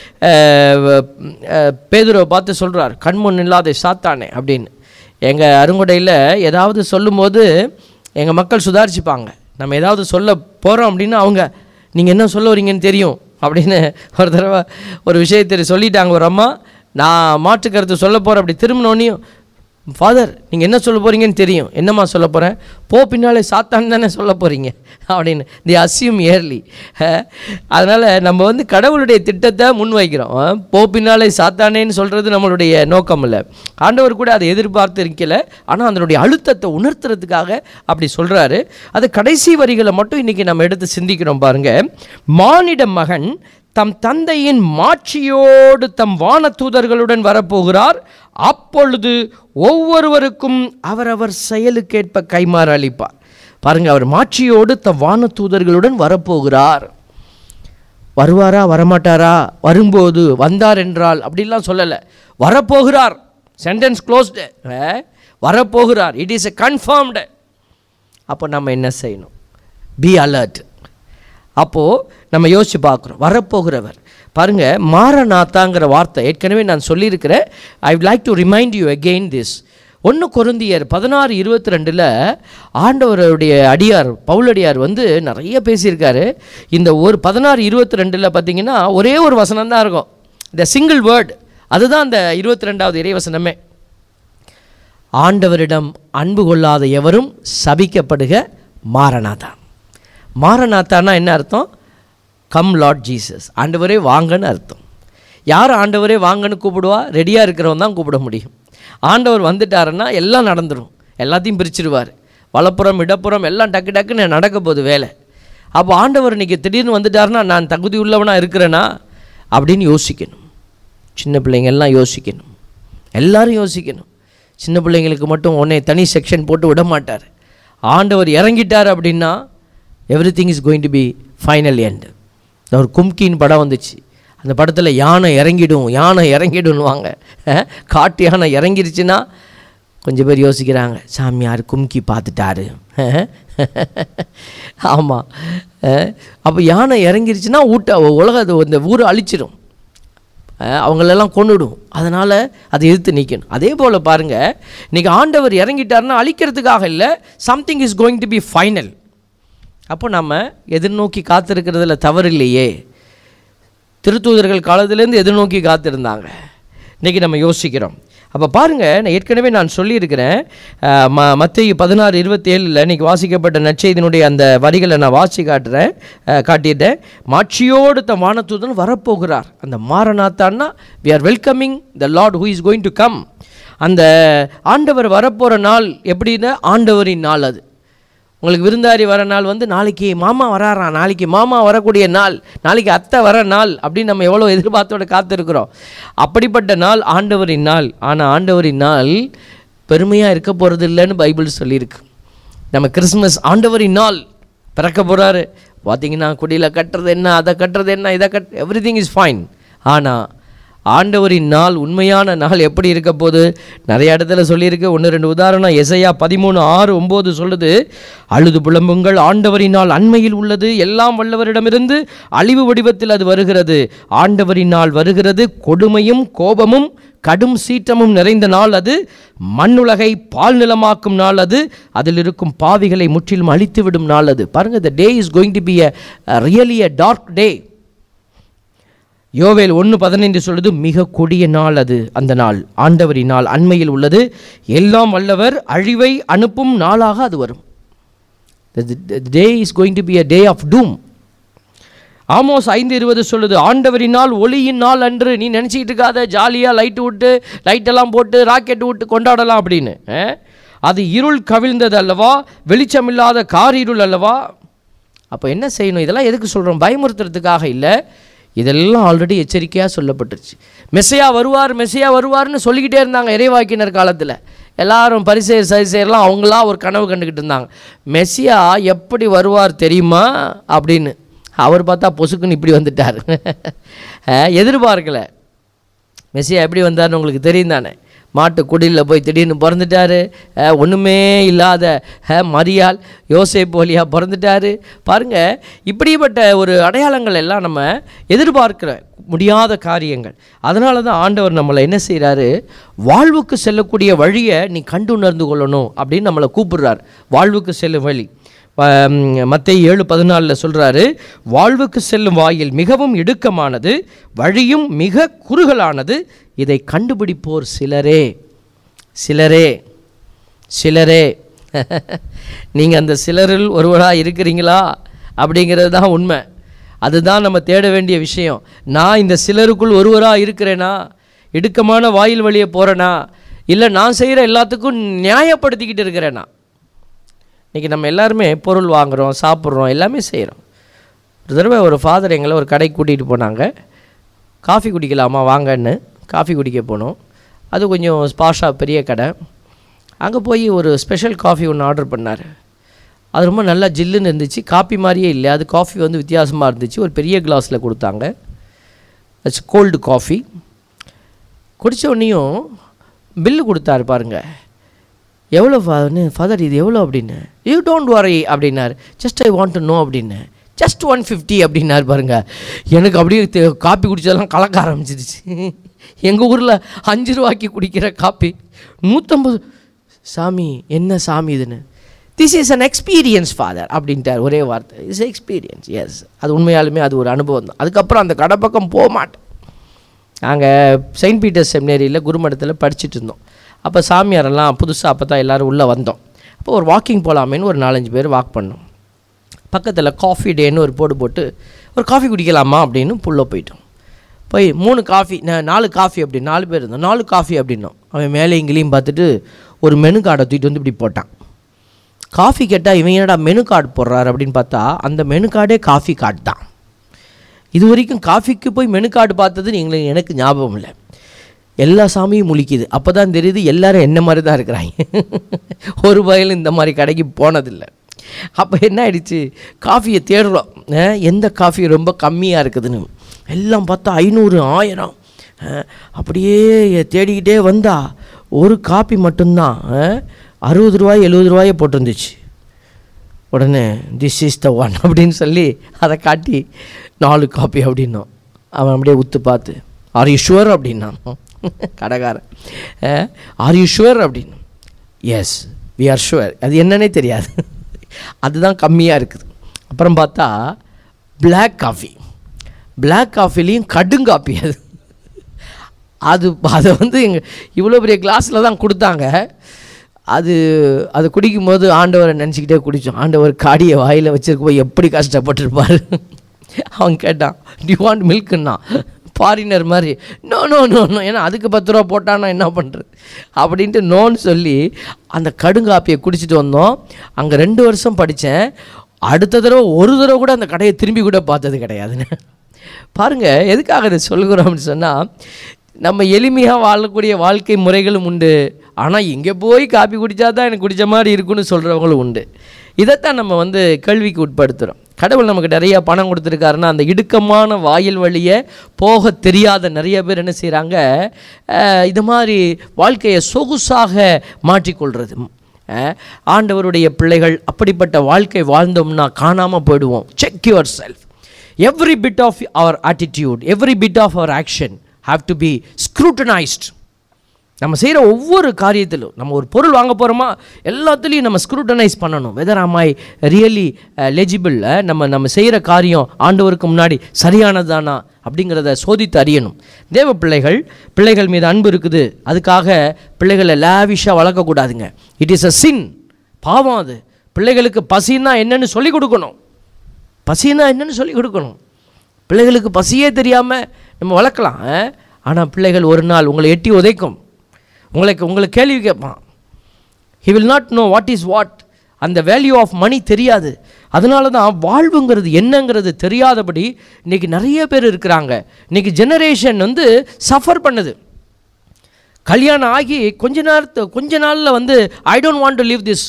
பேதுருவை பார்த்து சொல்கிறார் கண்முன் இல்லாத சாத்தானே அப்படின்னு எங்கள் அருங்குடையில் ஏதாவது சொல்லும்போது எங்கள் மக்கள் சுதாரிச்சுப்பாங்க நம்ம ஏதாவது சொல்ல போகிறோம் அப்படின்னா அவங்க நீங்கள் என்ன சொல்ல வரீங்கன்னு தெரியும் அப்படின்னு ஒரு தடவை ஒரு விஷயத்தை சொல்லிட்டாங்க ஒரு அம்மா நான் மாற்று கருத்து சொல்ல போகிறேன் அப்படி திரும்பினோன்னையும் ஃபாதர் நீங்கள் என்ன சொல்ல போகிறீங்கன்னு தெரியும் என்னம்மா சொல்ல போகிறேன் போ பின்னாலே சாத்தான் தானே சொல்ல போகிறீங்க அப்படின்னு தி அசியூம் இயர்லி அதனால் நம்ம வந்து கடவுளுடைய திட்டத்தை முன்வைக்கிறோம் அஹ், போ பின்னாலே சாத்தானேன்னு சொல்கிறது நம்மளுடைய நோக்கம் இல்லை ஆண்டவர் கூட அதை எதிர்பார்த்து இருக்கல ஆனால் அதனுடைய அழுத்தத்தை உணர்த்துறதுக்காக அப்படி சொல்கிறாரு அது கடைசி வரிகளை மட்டும் இன்றைக்கி நம்ம எடுத்து சிந்திக்கிறோம் பாருங்கள் மானிட மகன் தம் தந்தையின் மாட்சியோடு தம் வானதூதர்களுடன் வரப்போகிறார் அப்பொழுது ஒவ்வொருவருக்கும் அவரவர் செயலுக்கேற்ப கைமாறு அளிப்பார் பாருங்க அவர் மாட்சியோடு தம் வானதூதர்களுடன் வரப்போகிறார் வருவாரா வரமாட்டாரா வரும்போது வந்தார் என்றால் அப்படிலாம் சொல்லலை வரப்போகிறார் சென்டென்ஸ் க்ளோஸ்டு வரப்போகிறார் இட் இஸ் எ கன்ஃபார்ம்டு அப்போ நம்ம என்ன செய்யணும் பி அலர்ட் அப்போது நம்ம யோசித்து பார்க்குறோம் வரப்போகிறவர் பாருங்கள் மாரநாத்தாங்கிற வார்த்தை ஏற்கனவே நான் சொல்லியிருக்கிறேன் I would like to remind you again this ஒன்று கொருந்தியர் பதினாறு இருபத்தி ரெண்டில் ஆண்டவருடைய அடியார் பவுலடியார் வந்து நிறைய பேசியிருக்காரு இந்த ஒரு பதினாறு இருபத்தி ரெண்டில் பார்த்தீங்கன்னா ஒரே ஒரு வசனம் தான் இருக்கும் இந்த சிங்கிள் வேர்டு அதுதான் அந்த இருபத்தி ரெண்டாவது இறைவசனமே ஆண்டவரிடம் அன்பு கொள்ளாத எவரும் சபிக்கப்படுக மாரநாதா மாரநாத்தானா என்ன அர்த்தம் கம் லார்ட் ஜீசஸ் ஆண்டவரே வாங்கன்னு அர்த்தம் யார் ஆண்டவரே வாங்கன்னு கூப்பிடுவா ரெடியாக இருக்கிறவன் தான் கூப்பிட முடியும் ஆண்டவர் வந்துட்டாருன்னா எல்லாம் நடந்துடும் எல்லாத்தையும் பிரிச்சிருவார் வலப்புறம் இடப்புறம் எல்லாம் டக்கு டக்குன்னு நடக்க போகுது வேலை அப்போ ஆண்டவர் இன்னைக்கு திடீர்னு வந்துட்டாருன்னா நான் தகுதி உள்ளவனாக இருக்கிறேனா அப்படின்னு யோசிக்கணும் சின்ன பிள்ளைங்க எல்லாம் யோசிக்கணும் எல்லாரும் யோசிக்கணும் சின்ன பிள்ளைங்களுக்கு மட்டும் உடனே தனி செக்ஷன் போட்டு விட மாட்டார் ஆண்டவர் இறங்கிட்டார் அப்படின்னா everything is going to be final end ஒரு கும்கின்னு படம் வந்துச்சு அந்த படத்தில் யானை இறங்கிடும் யானை இறங்கிடும்னுவாங்க அஹ், காட்டு யானை இறங்கிருச்சுன்னா கொஞ்சம் பேர் யோசிக்கிறாங்க சாமியார் கும்கி பார்த்துட்டாரு ஆமாம் அப்போ யானை இறங்கிருச்சுன்னா ஊட்ட உலக இந்த ஊரை அழிச்சிடும் அஹ் அவங்களெல்லாம் கொன்னுடும் அதனால் அதை எதிர்த்து நிற்கணும் அதே போல் பாருங்கள் இன்றைக்கி ஆண்டவர் இறங்கிட்டாருன்னா அழிக்கிறதுக்காக இல்லை something is going to be final அப்போ நம்ம எதிர்நோக்கி காத்திருக்கிறதுல தவறு இல்லையே திருத்தூதர்கள் காலத்திலேருந்து எதிர்நோக்கி காத்திருந்தாங்க இன்றைக்கி நம்ம யோசிக்கிறோம் அப்போ பாருங்கள் நான் ஏற்கனவே நான் சொல்லியிருக்கிறேன் அஹ், ம மத்திய பதினாறு இருபத்தேழில் இன்றைக்கி வாசிக்கப்பட்ட நற்செய்தினுடைய அந்த வரிகளை நான் வாசி காட்டுறேன் அஹ், காட்டிட்டேன் மாட்சியோடு தம் வானத்தூதன் வரப்போகிறார் அந்த மாரநாத்தான்னா we are welcoming the lord who is going to come அந்த ஆண்டவர் வரப்போகிற நாள் எப்படின்னா ஆண்டவரின் நாள் அது உங்களுக்கு விருந்தாரி வர நாள் வந்து நாளைக்கு மாமா வராராம் நாளைக்கு மாமா வரக்கூடிய நாள் நாளைக்கு அத்தை வர நாள் அப்படின்னு நம்ம எவ்வளோ எதிர்பார்த்தோட காத்திருக்கிறோம் அப்படிப்பட்ட நாள் ஆண்டவரின் நாள் ஆனால் ஆண்டவரின் நாள் பெருமையாக இருக்க போகிறது இல்லைன்னு பைபிள் சொல்லியிருக்கு நம்ம கிறிஸ்மஸ் ஆண்டவரின் நாள் பிறக்க போகிறாரு பார்த்தீங்கன்னா குடியில் கட்டுறது என்ன அதை கட்டுறது என்ன இதை கட் எவ்ரி திங் இஸ் ஃபைன் ஆனால் ஆண்டவரின் நாள் உண்மையான நாள் எப்படி இருக்க போகுது நிறைய இடத்துல சொல்லியிருக்கு ஒன்று ரெண்டு உதாரணம் எசையா பதிமூணு ஆறு ஒம்பது சொல்லுது அழுது புலம்புங்கள் ஆண்டவரின் நாள் அண்மையில் உள்ளது எல்லாம் வல்லவரிடமிருந்து அழிவு வடிவத்தில் அது வருகிறது ஆண்டவரின் நாள் வருகிறது கொடுமையும் கோபமும் கடும் சீற்றமும் நிறைந்த நாள் அது மண்ணுலகை பால் நிலமாக்கும் நாள் அது அதில் இருக்கும் பாவிகளை முற்றிலும் அழித்துவிடும் நாள் அது பாருங்கள் the day is going to be a really a dark day யோவேல் ஒன்று பதினைந்து சொல்லுது மிக கொடிய நாள் அது அந்த நாள் ஆண்டவரின் நாள் அண்மையில் உள்ளது எல்லாம் வல்லவர் அழிவை அனுப்பும் நாளாக அது வரும் day is going to be a day of doom ஆமோஸ் ஐந்து இருபது சொல்லுது ஆண்டவரின் நாள் ஒளியின் நாள் அன்று நீ நினச்சிக்கிட்டு இருக்காத ஜாலியாக லைட்டு விட்டு லைட்டெல்லாம் போட்டு ராக்கெட் விட்டு கொண்டாடலாம் அப்படின்னு அஹ்? அது இருள் கவிழ்ந்தது அல்லவா வெளிச்சமில்லாத கார் இருள் அல்லவா அப்போ என்ன செய்யணும் இதெல்லாம் எதுக்கு சொல்கிறோம் பயமுறுத்துறதுக்காக இல்லை இதெல்லாம் ஆல்ரெடி எச்சரிக்கையாக சொல்லப்பட்டுருச்சு மெஸ்ஸையா வருவார் மெஸ்ஸையா வருவார்னு சொல்லிக்கிட்டே இருந்தாங்க இறைவாக்கினர் காலத்தில் எல்லாரும் பரிசெயர் சரிசெயர்லாம் அவங்களா ஒரு கனவு கண்டுக்கிட்டு இருந்தாங்க மெஸ்ஸியா எப்படி வருவார் தெரியுமா அப்படின்னு அவர் பார்த்தா பொசுக்குன்னு இப்படி வந்துட்டார் அஹ், எதிர்பார்க்கல மெஸ்ஸியா எப்படி வந்தார்னு உங்களுக்கு தெரியும் தானே மாட்டு குடிலில் போய் திடீர்னு பிறந்துட்டாரு அஹ், ஒண்ணுமே இல்லாத அஹ், மரியாள் யோசேப்பு வழியாக பிறந்துட்டாரு பாருங்க இப்படிப்பட்ட ஒரு அடையாளங்கள் எல்லாம் நம்ம எதிர்பார்க்கிற முடியாத காரியங்கள் அதனால தான் ஆண்டவர் நம்மளை என்ன செய்கிறாரு வாழ்வுக்கு செல்லக்கூடிய வழியை நீ கண்டு உணர்ந்து கொள்ளணும் அப்படின்னு நம்மளை கூப்பிடுறார் வாழ்வுக்கு செல்லும் வழி மத்திய ஏழு பதினாலில் சொல்கிறாரு வாழ்வுக்கு செல்லும் வாயில் மிகவும் இடுக்கமானது வழியும் மிக குறுகலானது இதை கண்டுபிடிப்போர் சிலரே சிலரே சிலரே நீங்கள் அந்த சிலரில் ஒருவராக இருக்கிறீங்களா அப்படிங்கிறது தான் உண்மை அதுதான் நம்ம தேட வேண்டிய விஷயம் நான் இந்த சிலருக்குள் ஒருவராக இருக்கிறேனா இடுக்கமான வாயில் வழியே போகிறேனா இல்லை நான் செய்கிற எல்லாத்துக்கும் நியாயப்படுத்திக்கிட்டு இருக்கிறேனா இன்றைக்கி நம்ம எல்லாருமே பொருள் வாங்குகிறோம் சாப்பிட்றோம் எல்லாமே செய்கிறோம் ஒரு தடவை ஒரு ஃபாதர் எங்களை ஒரு கடைக்கு கூட்டிகிட்டு போனாங்க காஃபி குடிக்கலாமா வாங்கன்னு காஃபி குடிக்க போனோம் அது கொஞ்சம் ஸ்பாஷா பெரிய கடை அங்கே போய் ஒரு ஸ்பெஷல் காஃபி ஒன்று ஆர்டர் பண்ணார் அது ரொம்ப நல்லா ஜில்லுன்னு இருந்துச்சு காப்பி மாதிரியே இல்லை அது காஃபி வந்து வித்தியாசமாக இருந்துச்சு ஒரு பெரிய கிளாஸில் கொடுத்தாங்க இட்ஸ் கோல்டு காஃபி குடித்த உடனேயும் பில்லு கொடுத்தாரு பாருங்கள் எவ்வளோ ஃபாதர்னு ஃபாதர் இது எவ்வளோ அப்படின்னு யூ டோன்ட் வரி அப்படின்னார் just I want to know அப்படின்னு ஜஸ்ட் ஒன் ஃபிஃப்டி அப்படின்னார் பாருங்க எனக்கு அப்படியே தெ- காப்பி குடிச்சதெல்லாம் கலக்க ஆரம்பிச்சிருச்சு எங்கள் ஊரில் அஞ்சு ரூபாய்க்கு குடிக்கிற காப்பி நூற்றம்பது சாமி என்ன சாமி இதுன்னு this is an experience father அப்படின்ட்டார் ஒரே வார்த்தை இஸ் எக்ஸ்பீரியன்ஸ் எஸ் அது உண்மையாலுமே அது ஒரு அனுபவம் தான் அதுக்கப்புறம் அந்த கடை பக்கம் போக மாட்டேன் நாங்கள் செயின்ட் பீட்டர்ஸ் செமினரியில் குருமடத்தில் படிச்சுட்டு இருந்தோம் அப்போ சாமியாரெல்லாம் புதுசாக அப்போ தான் எல்லோரும் உள்ளே வந்தோம் அப்போ ஒரு வாக்கிங் போகலாமேன்னு ஒரு நாலஞ்சு பேர் வாக் பண்ணோம் பக்கத்தில் காஃபி டேன்னு ஒரு போர்டு போட்டு ஒரு காஃபி குடிக்கலாமா அப்படின்னு புள்ள போயிட்டோம் போய் மூணு காஃபி நா- நாலு காஃபி அப்படி நாலு பேர் இருந்தோம் நாலு காஃபி அப்படின்னோம் அவன் மேலே இங்கேயும் பார்த்துட்டு ஒரு மெனு கார்டை தூக்கிட்டு வந்து இப்படி போட்டான் காஃபி கேட்டால் இவன் என்னடா மெனு கார்டு போடுறாரு அப்படின்னு பார்த்தா அந்த மெனு கார்டே காஃபி கார்டு தான் இது வரைக்கும் காஃபிக்கு போய் மெனு கார்டு பார்த்தது எங்களுக்கு எனக்கு ஞாபகம் இல்லை எல்லா சாமியும் முழிக்குது அப்போ தான் தெரியுது எல்லாரும் என்ன மாதிரி தான் இருக்கிறாங்க ஒரு வயலும் இந்த மாதிரி கடைக்கு போனதில்லை அப்போ என்ன ஆயிடுச்சு காஃபியை தேடுறோம் அஹ், எந்த காஃபி ரொம்ப கம்மியாக இருக்குதுன்னு எல்லாம் பார்த்தா ஐநூறு ஆயிரம் அஹ், அப்படியே தேடிக்கிட்டே வந்தா ஒரு காப்பி மட்டும்தான் அஹ், அறுபது ரூபாய் எழுபது ரூபாயை போட்டிருந்துச்சு உடனே திஸ் இஸ் த ஒன் அப்படின்னு சொல்லி அதை காட்டி நாலு காப்பி அப்படின்னோம் அவன் அப்படியே உத்து பார்த்து ஆர் யூ ஷுவர் அப்படின்னா கடைக்காரன் ஆர் யூ ஷுவர் அப்படின்னு எஸ் வி ஆர் ஷுவர் அது என்னன்னே தெரியாது அதுதான் கம்மியாக இருக்குது அப்புறம் பார்த்தா Black காஃபி Black காஃபிலையும் கடுங்காப்பி அது அது அதை வந்து எங்கள் இவ்வளோ பெரிய கிளாஸில் தான் கொடுத்தாங்க அது அது குடிக்கும்போது ஆண்டவரை நினச்சிக்கிட்டே குடித்தோம் ஆண்டவர் காடியை வாயில் வச்சிருக்கும்போது எப்படி கஷ்டப்பட்டிருப்பார் அவன் கேட்டான் டி வாண்ட் மில்க்குன்னா ஃபாரினர் மாதிரி நோ நோ நோ நோ ஏன்னா அதுக்கு பத்து ரூபா போட்டான்னா என்ன பண்ணுறது அப்படின்ட்டு நோன்னு சொல்லி அந்த கடுங்காப்பியை குடிச்சிட்டு வந்தோம் அங்கே ரெண்டு வருஷம் படித்தேன் அடுத்த தடவை ஒரு தடவை கூட அந்த கடையை திரும்பி கூட பார்த்தது கிடையாதுன்னு பாருங்க எதுக்காக இதை சொல்கிறோம் அப்படின்னு சொன்னால் நம்ம எளிமையாக வாழக்கூடிய வாழ்க்கை முறைகளும் உண்டு ஆனால் இங்கே போய் காப்பி குடித்தா தான் எனக்கு குடித்த மாதிரி இருக்குன்னு சொல்கிறவங்களும் உண்டு இதைத்தான் நம்ம வந்து கேள்விக்கு உட்படுத்துகிறோம் கடவுள் நமக்கு நிறைய பணம் கொடுத்துருக்காருன்னா அந்த இடுக்கமான வாயில் வழியே போக தெரியாத நிறைய பேர் என்ன செய்கிறாங்க இது மாதிரி வாழ்க்கையை சொகுசாக மாற்றிக்கொள்கிறது அஹ், ஆண்டவருடைய பிள்ளைகள் அப்படிப்பட்ட வாழ்க்கை வாழ்ந்தோம்னா காணாமல் போயிடுவோம் check yourself every bit of our attitude every bit of our action have to be scrutinized நம்ம செய்கிற ஒவ்வொரு காரியத்திலும் நம்ம ஒரு பொருள் வாங்க போகிறோமா எல்லாத்துலேயும் நம்ம ஸ்க்ரூட்டனைஸ் பண்ணணும் வெதர் ஆம் ஐ ரியலி லெஜிபிள் நம்ம நம்ம செய்கிற காரியம் ஆண்டவருக்கு முன்னாடி சரியானதானா அப்படிங்கிறத சோதித்து அறியணும் தேவ பிள்ளைகள் பிள்ளைகள் மீது அன்பு இருக்குது அதுக்காக பிள்ளைகளை லேவிஷாக வளர்க்கக்கூடாதுங்க இட் இஸ் அ சின் பாவம் அது பிள்ளைகளுக்கு பசின்னா என்னன்னு சொல்லி கொடுக்கணும் பசின்னா என்னன்னு சொல்லி கொடுக்கணும் பிள்ளைகளுக்கு பசியே தெரியாமல் நம்ம வளர்க்கலாம் ஆனால் பிள்ளைகள் ஒரு நாள் உங்களை எட்டி உதைக்கும் உங்களுக்கு உங்களை கேள்வி கேட்பான் he will not know what is what அந்த வேல்யூ ஆஃப் மணி தெரியாது அதனால தான் வாழ்வுங்கிறது என்னங்கிறது தெரியாதபடி இன்றைக்கி நிறைய பேர் இருக்கிறாங்க இன்றைக்கி ஜெனரேஷன் வந்து சஃபர் பண்ணுது கல்யாணம் ஆகி கொஞ்ச நேரத்து கொஞ்ச நாளில் வந்து I don't want to leave this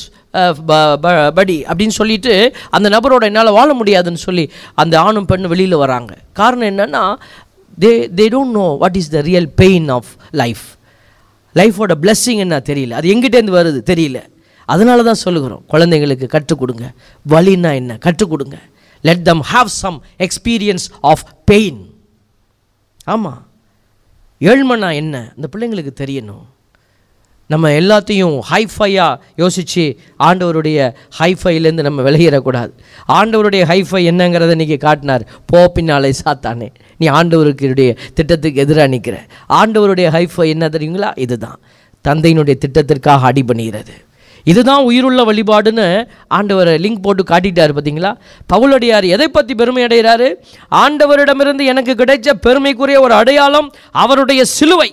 படி அப்படின்னு சொல்லிட்டு அந்த நபரோட என்னால் வாழ முடியாதுன்னு சொல்லி அந்த ஆணும் பெண்ணும் வெளியில் வராங்க காரணம் என்னென்னா they they don't know what is the real pain of life லைஃபோட பிளெஸ்ஸிங் என்ன தெரியல அது எங்கிட்டேருந்து வருது தெரியல அதனால தான் சொல்லுகிறோம் குழந்தைங்களுக்கு கற்றுக் கொடுங்க வலின்னா என்ன கற்றுக் கொடுங்க let them have some experience of pain ஆமாம் ஏழ்மனா என்ன இந்த பிள்ளைங்களுக்கு தெரியணும் நம்ம எல்லாத்தையும் ஹைஃபையாக யோசித்து ஆண்டவருடைய ஹைஃபைலேருந்து நம்ம விலகிடக்கூடாது ஆண்டவருடைய ஹைஃபை என்னங்கிறத இன்றைக்கி காட்டினார் போ பின்னாலே சாத்தானே நீ ஆண்டவருக்குடைய திட்டத்துக்கு எதிராக நிற்கிற ஆண்டவருடைய ஹைஃபை என்ன தெரியுங்களா இதுதான் தந்தையினுடைய திட்டத்திற்காக அடி பண்ணுகிறது இதுதான் உயிருள்ள வழிபாடுன்னு ஆண்டவர் லிங்க் போட்டு காட்டிட்டார் பார்த்தீங்களா பவுலடியார் எதை பற்றி பெருமை அடைகிறாரு ஆண்டவரிடமிருந்து எனக்கு கிடைச்ச பெருமைக்குரிய ஒரு அடையாளம் அவருடைய சிலுவை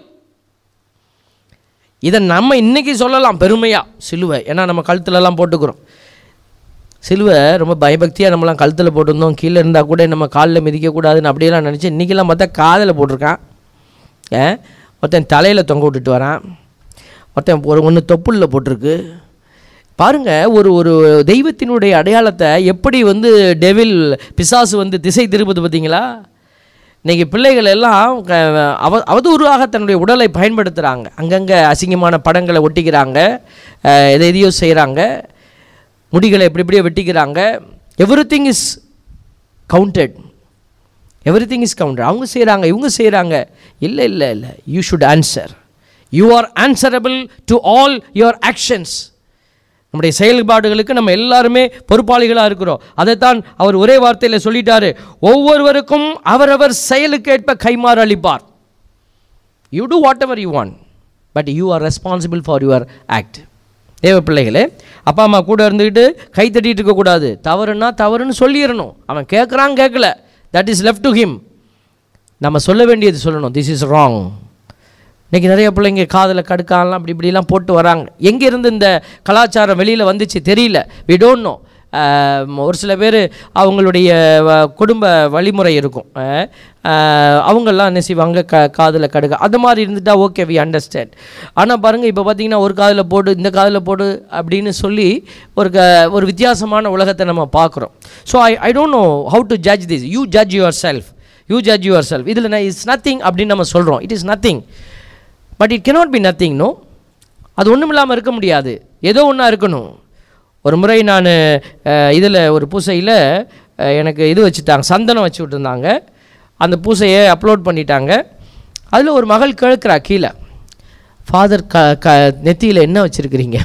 இதை நம்ம இன்னைக்கு சொல்லலாம் பெருமையாக சிலுவை ஏன்னா நம்ம கழுத்துலலாம் போட்டுக்கிறோம் சிலுவை ரொம்ப பயபக்தியாக நம்மலாம் கழுத்தில் போட்டிருந்தோம் கீழே இருந்தால் கூட நம்ம காலில் மிதிக்கக்கூடாதுன்னு அப்படியெல்லாம் நினச்சி இன்றைக்கெல்லாம் பார்த்தா காதில் போட்டிருக்கான் ஏன் ஒருத்தன் தலையில் தொங்க விட்டுட்டு வரான் ஒருத்தன் ஒரு ஒன்று தொப்புளில் போட்டிருக்கு பாருங்க ஒரு ஒரு தெய்வத்தினுடைய அடையாளத்தை எப்படி வந்து டெவில் பிசாசு வந்து திசை திருப்புது பார்த்தீங்களா இன்றைக்கி பிள்ளைகள் எல்லாம் க- அவ அவதூறாக தன்னுடைய உடலை பயன்படுத்துகிறாங்க அங்கங்கே அசிங்கமான படங்களை ஒட்டிக்கிறாங்க அஹ், எதை எதையோ செய்கிறாங்க முடிகளை எப்படி எப்படியோ வெட்டிக்கிறாங்க everything is counted everything is counted அவங்க செய்கிறாங்க இவங்க செய்கிறாங்க இல்லை இல்லை இல்லை you should answer you are answerable to all your actions நம்முடைய செயல்பாடுகளுக்கு நம்ம எல்லாருமே பொறுப்பாளிகளாக இருக்கிறோம் அதைத்தான் அவர் ஒரே வார்த்தையில் சொல்லிட்டாரு ஒவ்வொருவருக்கும் அவரவர் செயலுக்கேற்ப கைமாறு அளிப்பார் you do whatever you want but you are responsible for your act தேவ பிள்ளைகளே அப்பா அம்மா கூட இருந்துக்கிட்டு கை தட்டிட்டு இருக்கக்கூடாது தவறுன்னா தவறுன்னு சொல்லிடணும் அவன் கேட்குறான் கேட்கல that is left to him நம்ம சொல்ல வேண்டியது சொல்லணும் திஸ் இஸ் ராங் இன்றைக்கி நிறைய பிள்ளைங்க காதில் கடுக்காலாம் அப்படி இப்படிலாம் போட்டு வராங்க எங்கேருந்து இந்த கலாச்சாரம் வெளியில் வந்துச்சு தெரியல வி டோன்ட் நோ ஒரு சில பேர் அவங்களுடைய வ- குடும்ப வழிமுறை இருக்கும் அஹ், அஹ், அவங்கெல்லாம் என்ன செய்வாங்க க காதில் கடுக்க அது மாதிரி இருந்துட்டா ஓகே வி அண்டர்ஸ்டாண்ட் ஆனால் பாருங்கள் இப்போ பார்த்தீங்கன்னா ஒரு காதில் போடு இந்த காதில் போடு அப்படின்னு சொல்லி ஒரு க ஒரு வித்தியாசமான உலகத்தை நம்ம பார்க்குறோம் so I I don't know how to judge this you judge yourself you judge yourself இதில் இட்ஸ் நத்திங் அப்படின்னு நம்ம சொல்கிறோம் it is nothing but it cannot be nothing no அது ஒன்றும் இல்லாமல் இருக்க முடியாது ஏதோ ஒன்றா இருக்கணும் ஒரு முறை நான் இதில் ஒரு பூசையில் எனக்கு இது வச்சுட்டாங்க சந்தனம் வச்சு விட்டுருந்தாங்க அந்த பூசையை அப்லோட் பண்ணிட்டாங்க அதில் ஒரு மகள் கேட்குறா கீழே ஃபாதர் க க நெத்தியில் என்ன வச்சுருக்கிறீங்க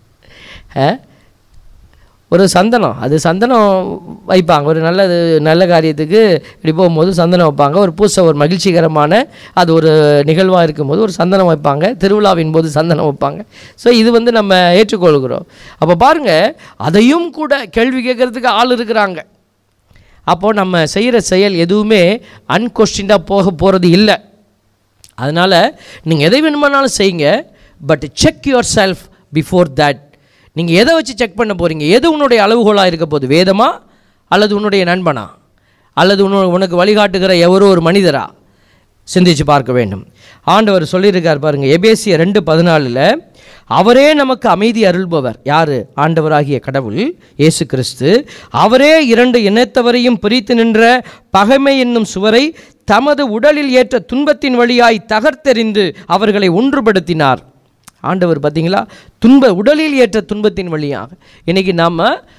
ஒரு சந்தனம் அது சந்தனம் வைப்பாங்க ஒரு நல்ல நல்ல காரியத்துக்கு இப்படி போகும்போது சந்தனம் வைப்பாங்க ஒரு பூசை ஒரு மகிழ்ச்சிகரமான அது ஒரு நிகழ்வாக இருக்கும்போது ஒரு சந்தனம் வைப்பாங்க திருவிழாவின் போது சந்தனம் வைப்பாங்க ஸோ இது வந்து நம்ம ஏற்றுக்கொள்கிறோம் அப்போ பாருங்கள் அதையும் கூட கேள்வி கேட்குறதுக்கு ஆள் இருக்கிறாங்க அப்போது நம்ம செய்கிற செயல் எதுவுமே அன்கொஸ்டின்டாக போக போகிறது இல்லை அதனால் நீங்கள் எதை வேணுமானாலும் செய்யுங்க but check yourself before that நீங்கள் எதை வச்சு செக் பண்ண போகிறீங்க எது உன்னுடைய அளவுகோலாக இருக்க போகுது வேதமா அல்லது உன்னுடைய நண்பனா அல்லது உன்னு உனக்கு வழிகாட்டுகிற எவரோ ஒரு மனிதரா சிந்திச்சு பார்க்க வேண்டும் ஆண்டவர் சொல்லியிருக்கார் பாருங்க எபேசிய ரெண்டு பதினாலில் அவரே நமக்கு அமைதி அருள்பவர் யார் ஆண்டவராகிய கடவுள் இயேசு கிறிஸ்து அவரே இரண்டு இனத்தவரையும் பிரித்து நின்ற பகைமை என்னும் சுவரை தமது உடலில் ஏற்ற துன்பத்தின் வழியாய் தகர்த்தெறிந்து அவர்களை ஒன்றுபடுத்தினார் ஆண்டவர் பார்த்தீங்களா துன்ப உடலில் ஏற்ற துன்பத்தின் வழியாக இன்றைக்கி நாம்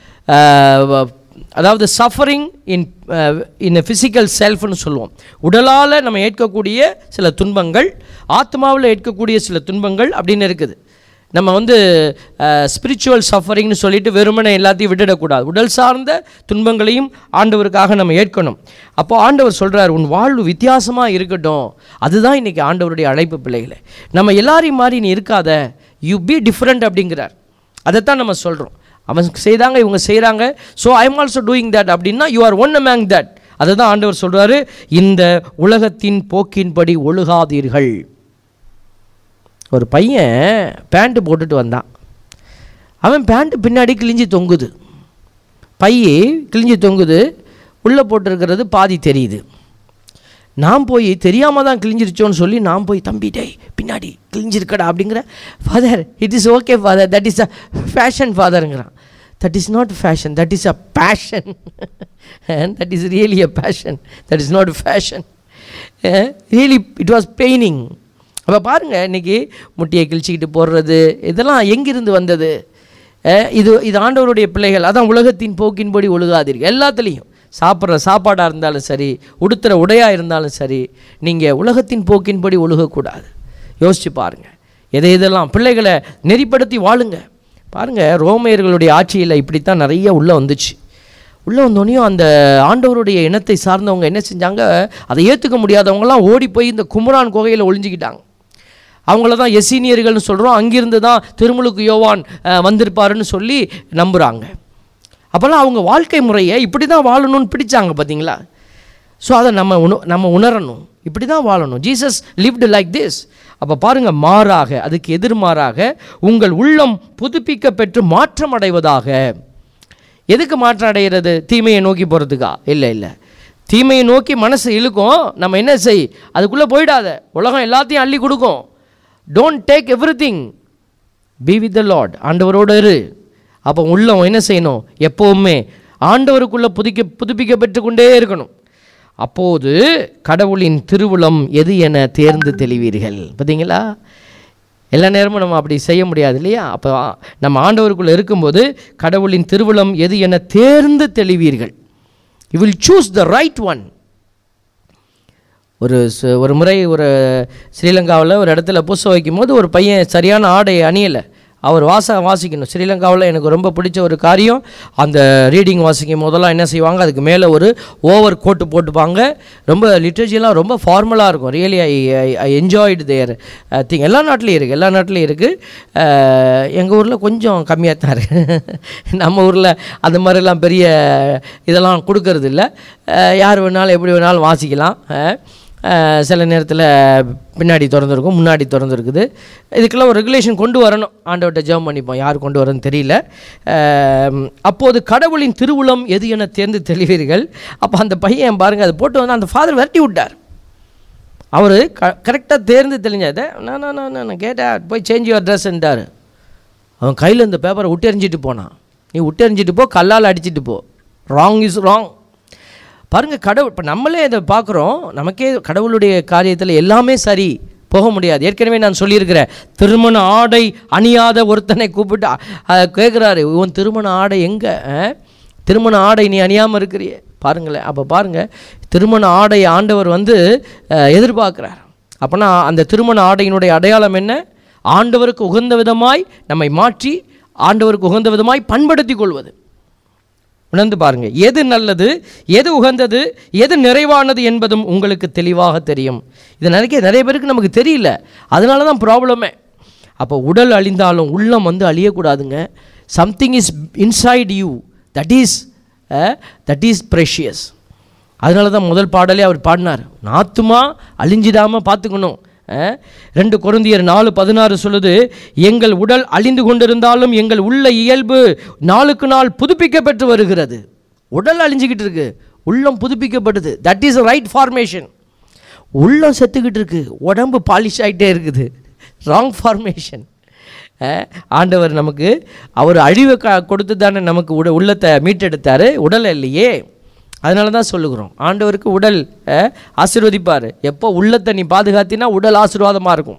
அதாவது சஃபரிங் இன் இன் ஃபிசிக்கல் செல்ஃப்னு சொல்லுவோம் உடலால் நம்ம ஏற்கக்கூடிய சில துன்பங்கள் ஆத்மாவில் ஏற்கக்கூடிய சில துன்பங்கள் அப்படின்னு இருக்குது நம்ம வந்து ஸ்பிரிச்சுவல் சஃபரிங்னு சொல்லிட்டு வெறுமனை எல்லாத்தையும் விட்டுடக்கூடாது உடல் சார்ந்த துன்பங்களையும் ஆண்டவருக்காக நம்ம ஏற்கணும் அப்போ ஆண்டவர் சொல்கிறார் உன் வாழ்வு வித்தியாசமாக இருக்கட்டும் அதுதான் இன்றைக்கி ஆண்டவருடைய அழைப்பு பிள்ளைகளை நம்ம எல்லாரையும் மாதிரி நீ இருக்காத யூ பி டிஃப்ரெண்ட் அப்படிங்கிறார் அதைத்தான் நம்ம சொல்கிறோம் அவன் செய்தாங்க இவங்க செய்கிறாங்க so I am also doing that அப்படின்னா you are one among that அதை தான் ஆண்டவர் சொல்கிறாரு இந்த உலகத்தின் போக்கின்படி ஒழுகாதீர்கள் ஒரு பையன் பேண்ட்டு போட்டுட்டு வந்தான் அவன் பேண்ட்டு பின்னாடி கிழிஞ்சி தொங்குது பைய கிழிஞ்சி தொங்குது உள்ளே போட்டிருக்கிறது பாதி தெரியுது நான் போய் தெரியாமல் தான் கிழிஞ்சிருச்சோன்னு சொல்லி நான் போய் தம்பி டேய் பின்னாடி கிழிஞ்சிருக்கடா அப்படிங்கிற father it is okay father that is a fashion ஃபாதருங்கிறான் that is not fashion that is a passion that is really a passion that is not fashion really it was paining அப்போ பாருங்கள் இன்றைக்கி முட்டியை கிழிச்சிக்கிட்டு போடுறது இதெல்லாம் எங்கிருந்து வந்தது அஹ் இது இது ஆண்டவருடைய பிள்ளைகள் அதான் உலகத்தின் போக்கின்படி ஒழுகாதீர்கள் எல்லாத்துலேயும் சாப்பிட்ற சாப்பாடாக இருந்தாலும் சரி உடுத்துகிற உடையாக இருந்தாலும் சரி நீங்கள் உலகத்தின் போக்கின்படி ஒழுகக்கூடாது யோசிச்சு பாருங்கள் எதை இதெல்லாம் பிள்ளைகளை நெறிப்படுத்தி வாழுங்க பாருங்கள் ரோமையர்களுடைய ஆட்சியில் இப்படித்தான் நிறைய உள்ளே வந்துச்சு உள்ளே வந்தோடனையும் அந்த ஆண்டவருடைய இனத்தை சார்ந்தவங்க என்ன செஞ்சாங்க அதை ஏற்றுக்க முடியாதவங்கலாம் ஓடி போய் இந்த குமரான் குகையில் ஒளிஞ்சிக்கிட்டாங்க அவங்கள தான் எசீனியர்கள்னு சொல்கிறோம் அங்கிருந்து தான் திருமுழுக்கு யோவான் அஹ், வந்திருப்பாருன்னு சொல்லி நம்புகிறாங்க அப்போல்லாம் அவங்க வாழ்க்கை முறையை இப்படி தான் வாழணும்னு பிடிச்சாங்க பார்த்தீங்களா ஸோ அதை நம்ம உண நம்ம உணரணும் இப்படி தான் வாழணும் ஜீசஸ் லிவ்டு லைக் திஸ் அப்போ பாருங்கள் மாறாக அதுக்கு எதிர்மாறாக உங்கள் உள்ளம் புதுப்பிக்க பெற்று மாற்றம் அடைவதாக எதுக்கு மாற்றம் அடைகிறது தீமையை நோக்கி போகிறதுக்கா இல்லை இல்லை தீமையை நோக்கி மனசு இழுக்கும் நம்ம என்ன செய் அதுக்குள்ளே போயிடாத உலகம் எல்லாத்தையும் அள்ளி கொடுக்கும் don't take everything be with the lord ஆண்டவரோடு இரு அப்போ உள்ளம் என்ன செய்யணும் எப்போவுமே ஆண்டவருக்குள்ளே புதுக்க புதுப்பிக்க பெற்றுக்கொண்டே இருக்கணும் அப்போது கடவுளின் திருவுளம் எது என தேர்ந்து தெளிவீர்கள் பார்த்தீங்களா எல்லா நேரமும் நம்ம அப்படி செய்ய முடியாது இல்லையா அப்போ நம்ம ஆண்டவருக்குள்ளே இருக்கும்போது கடவுளின் திருவுளம் எது என தேர்ந்து தெளிவீர்கள் you will choose the right one ஒரு ச- ஒரு முறை ஒரு ஸ்ரீலங்காவில் ஒரு இடத்துல பூச வைக்கும் போது ஒரு பையன் சரியான ஆடை அணியலை அவர் வாச வாசிக்கணும் ஸ்ரீலங்காவில் எனக்கு ரொம்ப பிடிச்ச ஒரு காரியம் அந்த ரீடிங் வாசிக்கும் போதெல்லாம் என்ன செய்வாங்க அதுக்கு மேலே ஒரு ஓவர் கோட்டு போட்டுப்பாங்க ரொம்ப லிட்ரேச்சர்லாம் ரொம்ப ஃபார்மலாக இருக்கும் really I I enjoyed their thing எல்லா நாட்டிலையும் இருக்குது எல்லா நாட்டிலையும் இருக்குது எங்கள் ஊரில் கொஞ்சம் கம்மியாக தான் இருக்குது நம்ம ஊரில் அந்த மாதிரிலாம் பெரிய இதெல்லாம் கொடுக்கறது இல்லை யார் வேணாலும் எப்படி வேணாலும் வாசிக்கலாம் அஹ், அஹ், சில நேரத்தில் பின்னாடி திறந்துருக்கும் முன்னாடி திறந்துருக்குது இதுக்கெல்லாம் ஒரு ரெகுலேஷன் கொண்டு வரணும் ஆண்டவர்கிட்ட ஜெபம் பண்ணிப்போம் யார் கொண்டு வரணும்னு தெரியல அஹ், அப்போது கடவுளின் திருவுளம் எது என தேர்ந்து தெளிவீர்கள் அப்போ அந்த பையன் பாருங்கள் அதை போட்டு வந்து அந்த ஃபாதர் விரட்டி விட்டார் அவர் க கரெக்டாக தேர்ந்து தெளிஞ்சதை நான் நான் நான் நான் கேட்டேன் போய் சேஞ்ச் யுவர் ட்ரெஸ்ன்ட்டார் அவன் கையில் இந்த பேப்பரை விட்டெறிஞ்சிட்டு போனான் நீ விட்டெறிஞ்சிட்டு போ கல்லால் அடிச்சிட்டு போ ராங் இஸ் ராங் பாருங்கள் கடவுள் இப்போ நம்மளே இதை பார்க்குறோம் நமக்கே கடவுளுடைய காரியத்தில் எல்லாமே சரி போக முடியாது ஏற்கனவே நான் சொல்லியிருக்கிறேன் திருமண ஆடை அணியாத ஒருத்தனை கூப்பிட்டு கேட்குறாரு உன் திருமண ஆடை எங்கே திருமண ஆடை நீ அணியாமல் இருக்கிறியே பாருங்களேன் அப்போ பாருங்கள் திருமண ஆடை ஆண்டவர் வந்து அஹ், எதிர்பார்க்குறார் அப்போனா அந்த திருமண ஆடையினுடைய அடையாளம் என்ன ஆண்டவருக்கு உகந்த விதமாய் நம்மை மாற்றி ஆண்டவருக்கு உகந்த விதமாய் பண்படுத்தி கொள்வது உணர்ந்து பாருங்க எது நல்லது எது உகந்தது எது நிறைவானது என்பதும் உங்களுக்கு தெளிவாக தெரியும் இது நிறைய நிறைய பேருக்கு நமக்கு தெரியல அதனால தான் ப்ராப்ளமே அப்போ உடல் அழிந்தாலும் உள்ளம் வந்து அழியக்கூடாதுங்க something is inside you that is that is precious அதனால தான் முதல் பாடலே அவர் பாடினார் நாத்துமா அழிஞ்சிடாமல் பார்த்துக்கணும் அஹ், ரெண்டு கொருந்தியர் நாலு பதினாறு சொல்லுது எங்கள் உடல் அழிந்து கொண்டிருந்தாலும் எங்கள் உள்ள இயல்பு நாளுக்கு நாள் புதுப்பிக்கப்பட்டு வருகிறது உடல் அழிஞ்சிக்கிட்டு இருக்கு உள்ளம் புதுப்பிக்கப்படுது தட் இஸ் ரைட் ஃபார்மேஷன் உள்ளம் செத்துக்கிட்டு இருக்கு உடம்பு பாலிஷ் ஆகிட்டே இருக்குது ராங் ஃபார்மேஷன் ஆண்டவர் நமக்கு அவர் அழிவை க கொடுத்து தானே நமக்கு உட உள்ளத்தை மீட்டெடுத்தார் உடல் இல்லையே அதனால தான் சொல்லுகிறோம் ஆண்டவருக்கு உடல் அஹ், ஆசீர்வதிப்பார் எப்போ உள்ளத்தை நீ பாதுகாத்தினா உடல் ஆசீர்வாதமாக இருக்கும்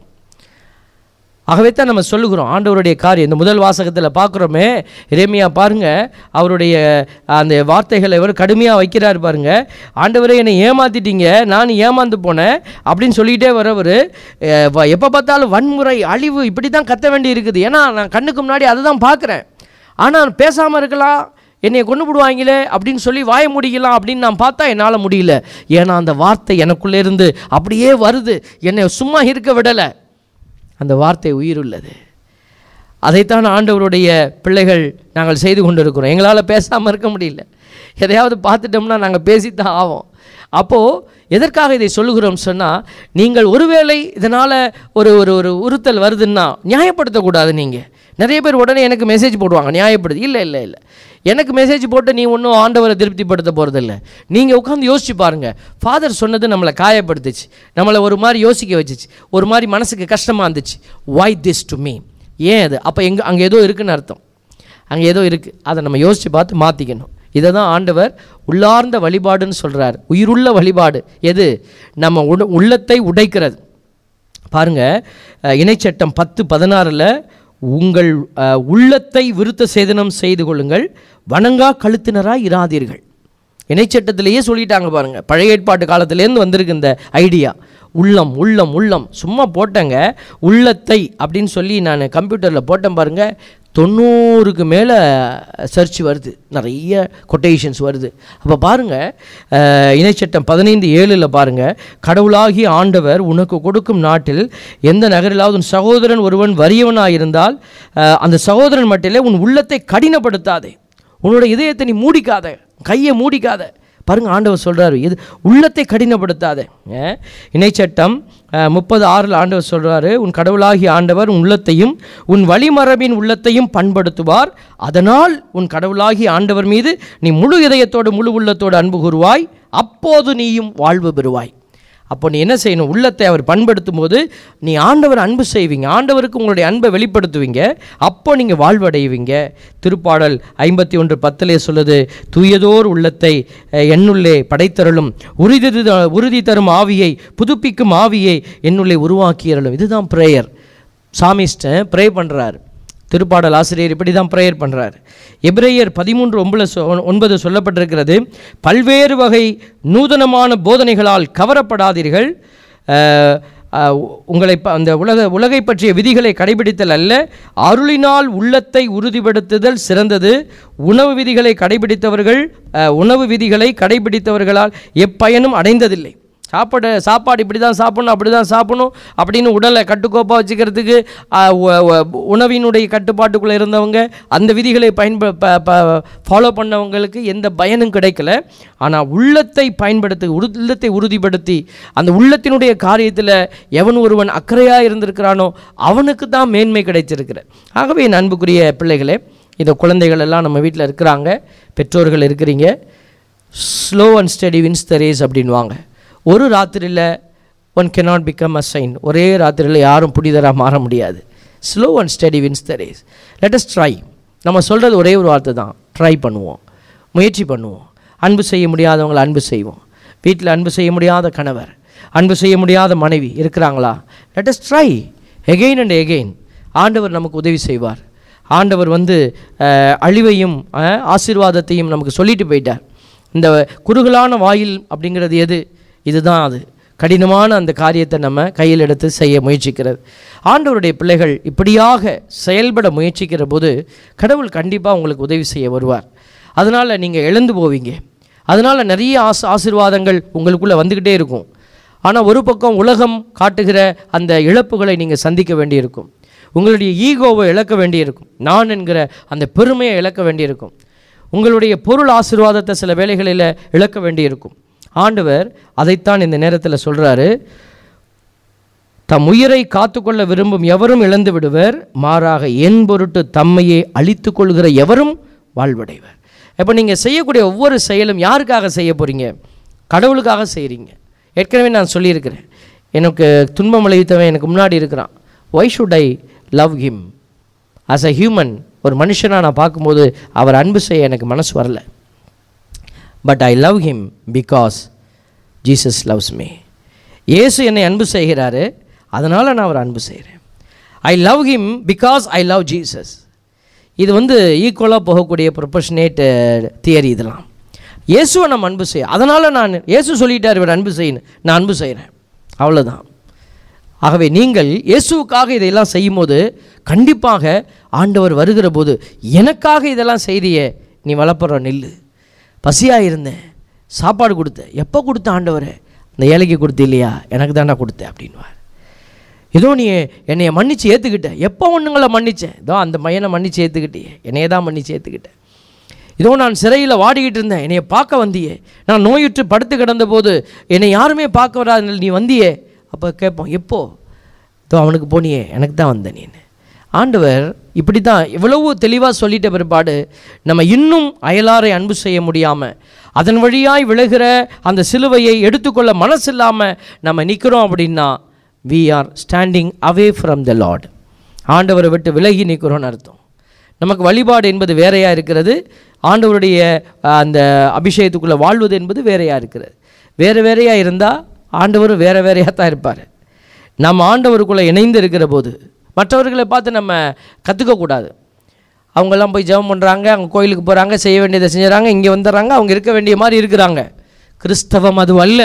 ஆகவே தான் நம்ம சொல்லுகிறோம் ஆண்டவருடைய காரியம் இந்த முதல் வாசகத்தில் பார்க்குறோமே இறைமையா பாருங்க அவருடைய அந்த வார்த்தைகளை இவர் கடுமையாக வைக்கிறார் பாருங்க ஆண்டவரே என்னை ஏமாத்திட்டீங்க நான் ஏமாந்து போனேன் அப்படின்னு சொல்லிக்கிட்டே வரவர் எப்போ பார்த்தாலும் வன்முறை அழிவு இப்படி தான் கத்த வேண்டி இருக்குது ஏன்னா நான் கண்ணுக்கு முன்னாடி அதை தான் பார்க்குறேன் ஆனால் பேசாமல் இருக்கலாம் என்னை கொண்டு விடுவாங்களே அப்படின்னு சொல்லி வாய முடிக்கலாம் அப்படின்னு நான் பார்த்தா என்னால் முடியல ஏன்னா அந்த வார்த்தை எனக்குள்ளே இருந்து அப்படியே வருது என்னை சும்மா இருக்க விடலை அந்த வார்த்தை உயிருள்ளது அதைத்தான் ஆண்டவருடைய பிள்ளைகள் நாங்கள் செய்து கொண்டிருக்கிறோம் எங்களால் பேசாமல் இருக்க முடியல எதையாவது பார்த்துட்டோம்னா நாங்கள் பேசித்தான் ஆவோம் அப்போது எதற்காக இதை சொல்லுகிறோம் சொன்னால் நீங்கள் ஒருவேளை இதனால் ஒரு ஒரு ஒரு உறுத்தல் வருதுன்னா நியாயப்படுத்தக்கூடாது நீங்கள் நிறைய பேர் உடனே எனக்கு மெசேஜ் போடுவாங்க நியாயப்படுது இல்லை இல்லை இல்லை எனக்கு மெசேஜ் போட்டு நீ ஒன்றும் ஆண்டவரை திருப்திப்படுத்த போகிறதில்ல நீங்கள் உட்காந்து யோசிச்சு பாருங்கள் ஃபாதர் சொன்னது நம்மளை காயப்படுத்துச்சு நம்மளை ஒரு மாதிரி யோசிக்க வச்சுச்சு ஒரு மாதிரி மனசுக்கு கஷ்டமாக இருந்துச்சு வை திஸ் டு மீ ஏன் அது அப்போ எங்கே அங்கே ஏதோ இருக்குன்னு அர்த்தம் அங்கே ஏதோ இருக்குது அதை நம்ம யோசித்து பார்த்து மாற்றிக்கணும் இதை தான் ஆண்டவர் உள்ளார்ந்த வழிபாடுன்னு சொல்கிறார் உயிருள்ள வழிபாடு எது நம்ம உட உள்ளத்தை உடைக்கிறது பாருங்க அஹ், இணைச்சட்டம் பத்து பதினாறில் உங்கள் அஹ், உள்ளத்தை விருத்த சேதனம் செய்து கொள்ளுங்கள் வணங்கா கழுத்தினராய் இராதீர்கள் இணைச்சட்டத்திலேயே சொல்லிட்டாங்க பாருங்க பழைய ஏற்பாட்டு காலத்திலேருந்து வந்திருக்கு இந்த ஐடியா உள்ளம் உள்ளம் உள்ளம் சும்மா போட்டேங்க உள்ளத்தை அப்படின்னு சொல்லி நான் கம்ப்யூட்டரில் போட்டேன் பாருங்க தொண்ணூறுக்கு மேலே சர்ச் வருது நிறைய கொட்டேஷன்ஸ் வருது அப்போ பாருங்கள் இணைச்சட்டம் பதினைந்து ஏழில் பாருங்கள் கடவுளாகிய ஆண்டவர் உனக்கு கொடுக்கும் நாட்டில் எந்த நகரிலாவது உன் சகோதரன் ஒருவன் வறியவனாயிருந்தால் அஹ், அந்த சகோதரன் மட்டிலே உன் உள்ளத்தை கடினப்படுத்தாதே உன்னோட இதயத்தை நீ மூடிக்காத கையை மூடிக்காத பாருங்க ஆண்டவர் சொல்றாரு இது உள்ளத்தை கடினப்படுத்தாத ஏன்? இணைச்சட்டம் அஹ், முப்பது ஆறில் ஆண்டவர் சொல்றாரு உன் கடவுளாகிய ஆண்டவர் உன் உள்ளத்தையும் உன் வழிமரபின் உள்ளத்தையும் பண்படுத்துவார் அதனால் உன் கடவுளாகிய ஆண்டவர் மீது நீ முழு இதயத்தோடு முழு உள்ளத்தோடு அன்பு கூறுவாய் அப்போது நீயும் வாழ்வு பெறுவாய் அப்போ நீ என்ன செய்யணும் உள்ளத்தை அவர் பண்படுத்தும் போது நீ ஆண்டவர் அன்பு செய்வீங்க ஆண்டவருக்கு உங்களுடைய அன்பை வெளிப்படுத்துவீங்க அப்போ நீங்கள் வாழ்வடைவீங்க திருப்பாடல் ஐம்பத்தி ஒன்று பத்திலே சொல்லுது தூயதோர் உள்ளத்தை அஹ், என்னுள்ளே படைத்தருளும் உறுதி த- உறுதி தரும் ஆவியை புதுப்பிக்கும் ஆவியை என்னுள்ளே உருவாக்கியருளும் இதுதான் ப்ரேயர் சாமிஸ்டன் ப்ரே பண்ணுறார் திருப்பாடல் ஆசிரியர் இப்படி தான் ப்ரேயர் பண்ணுறார் எபிரேயர் பதிமூன்று ஒன்பது சொ- ஒன்பது சொல்லப்பட்டிருக்கிறது பல்வேறு வகை நூதனமான போதனைகளால் கவரப்படாதீர்கள் அஹ், அஹ், உங்களை ப- அந்த உலக உலகை பற்றிய விதிகளை கடைபிடித்தல் அல்ல அருளினால் உள்ளத்தை உறுதிப்படுத்துதல் சிறந்தது உணவு விதிகளை கடைபிடித்தவர்கள் அஹ், உணவு விதிகளை கடைபிடித்தவர்களால் எப்பயனும் அடைந்ததில்லை சாப்பாடு சாப்பாடு இப்படி தான் சாப்பிடணும் அப்படி தான் சாப்பிடணும் அப்படின்னு உடலை கட்டுக்கோப்பாக வச்சுக்கிறதுக்கு ஆ, உ- உ- உணவினுடைய கட்டுப்பாட்டுக்குள்ளே இருந்தவங்க அந்த விதிகளை பயன்ப ஃபாலோ பண்ணவங்களுக்கு எந்த பயனும் கிடைக்கல ஆனால் உள்ளத்தை பயன்படுத்தி உரு- உள்ளத்தை உறுதிப்படுத்தி அந்த உள்ளத்தினுடைய காரியத்தில் எவன் ஒருவன் அக்கறையாக இருந்திருக்கிறானோ அவனுக்கு தான் மேன்மை கிடைச்சிருக்கிற ஆகவே என் அன்புக்குரிய பிள்ளைகளே இந்த குழந்தைகள் எல்லாம் நம்ம வீட்டில் இருக்கிறாங்க பெற்றோர்கள் இருக்கிறீங்க slow and steady wins the race அப்படின்வாங்க ஒரு ராத்திரியில் one cannot become a saint ஒரே ராத்திரியில் யாரும் புனிதராக மாற முடியாது slow and steady wins the race let us try நம்ம சொல்கிறது ஒரே ஒரு வார்த்தை தான் ட்ரை பண்ணுவோம் முயற்சி பண்ணுவோம் அன்பு செய்ய முடியாதவங்களை அன்பு செய்வோம் வீட்டில் அன்பு செய்ய முடியாத கணவர் அன்பு செய்ய முடியாத மனைவி இருக்கிறாங்களா let us try again and again ஆண்டவர் நமக்கு உதவி செய்வார் ஆண்டவர் வந்து அஹ், அழிவையும் அஹ், ஆசீர்வாதத்தையும் நமக்கு சொல்லிட்டு போயிட்டார் இந்த குறுகலான வாயில் அப்படிங்கிறது எது இதுதான் அது கடினமான அந்த காரியத்தை நம்ம கையில் எடுத்து செய்ய முயற்சிக்கிறது ஆண்டவருடைய பிள்ளைகள் இப்படியாக செயல்பட முயற்சிக்கிற போது கடவுள் கண்டிப்பாக உங்களுக்கு உதவி செய்ய வருவார் அதனால் நீங்கள் எழுந்து போவீங்க அதனால் நிறைய ஆஸ் ஆசீர்வாதங்கள் உங்களுக்குள்ளே வந்துக்கிட்டே இருக்கும் ஆனால் ஒரு பக்கம் உலகம் காட்டுகிற அந்த இழப்புகளை நீங்கள் சந்திக்க வேண்டியிருக்கும் உங்களுடைய ஈகோவை இழக்க வேண்டியிருக்கும் நான் என்கிற அந்த பெருமையை இழக்க வேண்டியிருக்கும் உங்களுடைய பொருள் ஆசீர்வாதத்தை சில வேளைகளில் இழக்க வேண்டியிருக்கும் ஆண்டவர் அதைத்தான் இந்த நேரத்தில் சொல்கிறாரு தம் உயிரை காத்துக்கொள்ள விரும்பும் எவரும் இழந்து விடுவர் மாறாக என் பொருட்டு தம்மையே அழித்துக் கொள்கிற எவரும் வாழ்வடைவர் இப்போ நீங்கள் செய்யக்கூடிய ஒவ்வொரு செயலும் யாருக்காக செய்ய போகிறீங்க கடவுளுக்காக செய்கிறீங்க ஏற்கனவே நான் சொல்லியிருக்கிறேன் எனக்கு துன்பம் விளைவித்தவன் எனக்கு முன்னாடி இருக்கிறான் why should I love him as a human ஒரு மனுஷனாக நான் பார்க்கும்போது அவர் அன்பு செய்ய எனக்கு மனசு வரல but I love him because Jesus loves me இயேசு என்னை அன்பு செய்கிறாரு அதனால் நான் அவர் அன்பு செய்கிறேன் I love him because I love Jesus இது வந்து ஈக்குவலாக போகக்கூடிய ப்ரொபஷனேட் தியரி இதெல்லாம் இயேசுவை நம்ம அன்பு செய்ய அதனால் நான் இயேசு சொல்லிட்டார் இவர் அன்பு செய்யணும் நான் அன்பு செய்கிறேன் அவ்வளோதான் ஆகவே நீங்கள் இயேசுவுக்காக இதையெல்லாம் செய்யும்போது கண்டிப்பாக ஆண்டவர் வருகிற போது எனக்காக இதெல்லாம் செய்தியே நீ வளர்ப்புற நில்லு பசியாக இருந்தேன் சாப்பாடு கொடுத்தேன் எப்போ கொடுத்த ஆண்டவரே இந்த ஏழைக்கு கொடுத்து இல்லையா எனக்கு தாண்டா கொடுத்தேன் அப்படின்வார் ஏதோ நீ என்னைய மன்னிச்சு ஏற்றுக்கிட்ட எப்போ ஒன்றுங்களை மன்னிச்சேன் இதோ அந்த பையனை மன்னிச்சு ஏற்றுக்கிட்டியே என்னைய தான் மன்னிச்சு ஏற்றுக்கிட்டேன் இதோ நான் சிறையில் வாடிக்கிட்டு இருந்தேன் என்னைய பார்க்க வந்தியே நான் நோயுற்று படுத்து கிடந்த போது என்னை யாருமே பார்க்க வராது நீ வந்தியே அப்போ கேட்போம் எப்போ இதோ அவனுக்கு போனியே எனக்கு தான் வந்த நீன்னு ஆண்டவர் இப்படி தான் எவ்வளவோ தெளிவாக சொல்லிட்ட பிற்பாடு நம்ம இன்னும் அயலாரை அன்பு செய்ய முடியாமல் அதன் வழியாய் விழுகிற அந்த சிலுவையை எடுத்துக்கொள்ள மனசு இல்லாமல் நம்ம நிற்கிறோம் அப்படின்னா we are standing away from the lord ஆண்டவரை விட்டு விலகி நிற்கிறோன்னு அர்த்தம் நமக்கு வழிபாடு என்பது வேறையாக இருக்கிறது ஆண்டவருடைய அஹ், அந்த அபிஷேகத்துக்குள்ளே வாழ்வது என்பது வேறையாக இருக்கிறது வேறு வேறையாக இருந்தால் ஆண்டவரும் வேறு வேறையாக தான் இருப்பார் நம்ம ஆண்டவருக்குள்ளே இணைந்து இருக்கிற போது மற்றவர்களை பார்த்து நம்ம கற்றுக்கக்கூடாது அவங்கெல்லாம் போய் ஜெபம் பண்ணுறாங்க அவங்க கோயிலுக்கு போகிறாங்க செய்ய வேண்டியதை செஞ்சுறாங்க இங்கே வந்துடுறாங்க அவங்க இருக்க வேண்டிய மாதிரி இருக்கிறாங்க கிறிஸ்தவம் அது அல்ல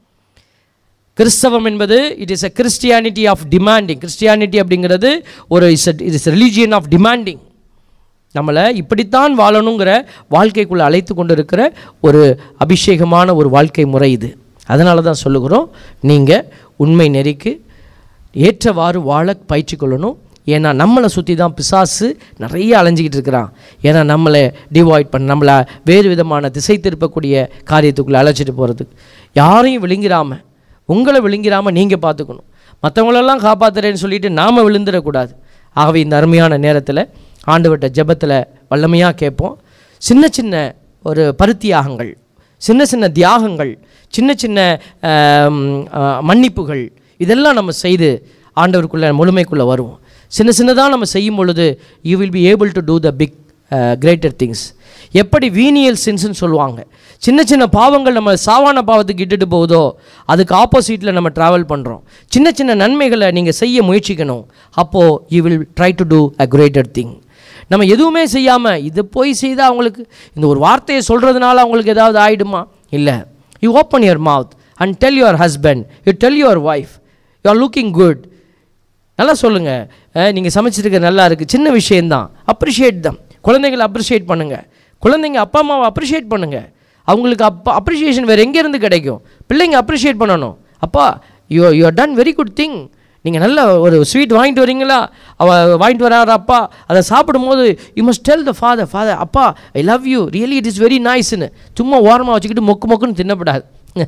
கிறிஸ்தவம் என்பது it is a Christianity of demanding Christianity அப்படிங்கிறது ஒரு is it is religion of demanding நம்மளை இப்படித்தான் வாழணுங்கிற வாழ்க்கைக்குள்ளே அழைத்து கொண்டு இருக்கிற ஒரு அபிஷேகமான ஒரு வாழ்க்கை முறை இது அதனால தான் சொல்லுகிறோம் நீங்கள் உண்மை நெறிக்கு ஏற்றவாறு வாழ பயிற்சிக்கொள்ளணும் ஏன்னா நம்மளை சுற்றி தான் பிசாசு நிறைய அலைஞ்சிக்கிட்டு இருக்கிறான் ஏன்னா நம்மளை டிவாய்ட் பண்ண நம்மளை வேறு விதமான திசை திருப்பக்கூடிய காரியத்துக்குள்ளே அழைச்சிட்டு போகிறதுக்கு யாரையும் விழுங்கிராமல் உங்களை விழுங்கிராமல் நீங்கள் பார்த்துக்கணும் மற்றவங்களெல்லாம் காப்பாத்துறேன்னு சொல்லிட்டு நாம் விழுந்துடக்கூடாது ஆகவே இந்த அருமையான நேரத்தில் ஆண்டவர்கிட்ட ஜெபத்தில் வல்லமையாக கேட்போம் சின்ன சின்ன ஒரு பருத்தியாகங்கள் சின்ன சின்ன தியாகங்கள் சின்ன சின்ன ஆம், ஆ, மன்னிப்புகள் இதெல்லாம் நம்ம செய்து ஆண்டவருக்குள்ளே முழுமைக்குள்ளே வருவோம் சின்ன சின்னதாக நம்ம செய்யும் பொழுது you will be able to do the big greater things எப்படி வீனியல் சின்ஸ்னு சொல்லுவாங்க சின்ன சின்ன பாவங்கள் நம்ம சாவான பாவத்துக்கு இட்டுட்டு போகுதோ அதுக்கு ஆப்போசிட்டில் நம்ம ட்ராவல் பண்ணுறோம் சின்ன சின்ன நன்மைகளை நீங்கள் செய்ய முயற்சிக்கணும் அப்போது you will try to do a greater thing நம்ம எதுவுமே செய்யாமல் இது போய் செய்தால் அவங்களுக்கு இந்த ஒரு வார்த்தையை சொல்கிறதுனால அவங்களுக்கு ஏதாவது ஆயிடுமா இல்லை you open your mouth and tell your husband you tell your wife you are looking good நல்லா சொல்லுங்கள் நீங்கள் சமைச்சிருக்க நல்லா இருக்குது சின்ன விஷயந்தான் அப்ரிஷியேட் தான் குழந்தைங்களை அப்ரிஷியேட் பண்ணுங்கள் குழந்தைங்க அப்பா அம்மாவை அப்ரிஷியேட் பண்ணுங்கள் அவங்களுக்கு அப்பா அப்ரிஷியேஷன் வேறு எங்கேருந்து கிடைக்கும் பிள்ளைங்க அப்ரிஷியேட் பண்ணணும் அப்பா you you are done very good thing நீங்கள் நல்ல ஒரு ஸ்வீட் வாங்கிட்டு வரீங்களா அவ வாங்கிட்டு வராரு அப்பா அதை சாப்பிடும்போது you must tell the father father அப்பா I love you really it is very நைஸ்னு சும்மா ஓரமாக வச்சுக்கிட்டு மொக்கு மொக்குன்னு தின்னப்படாது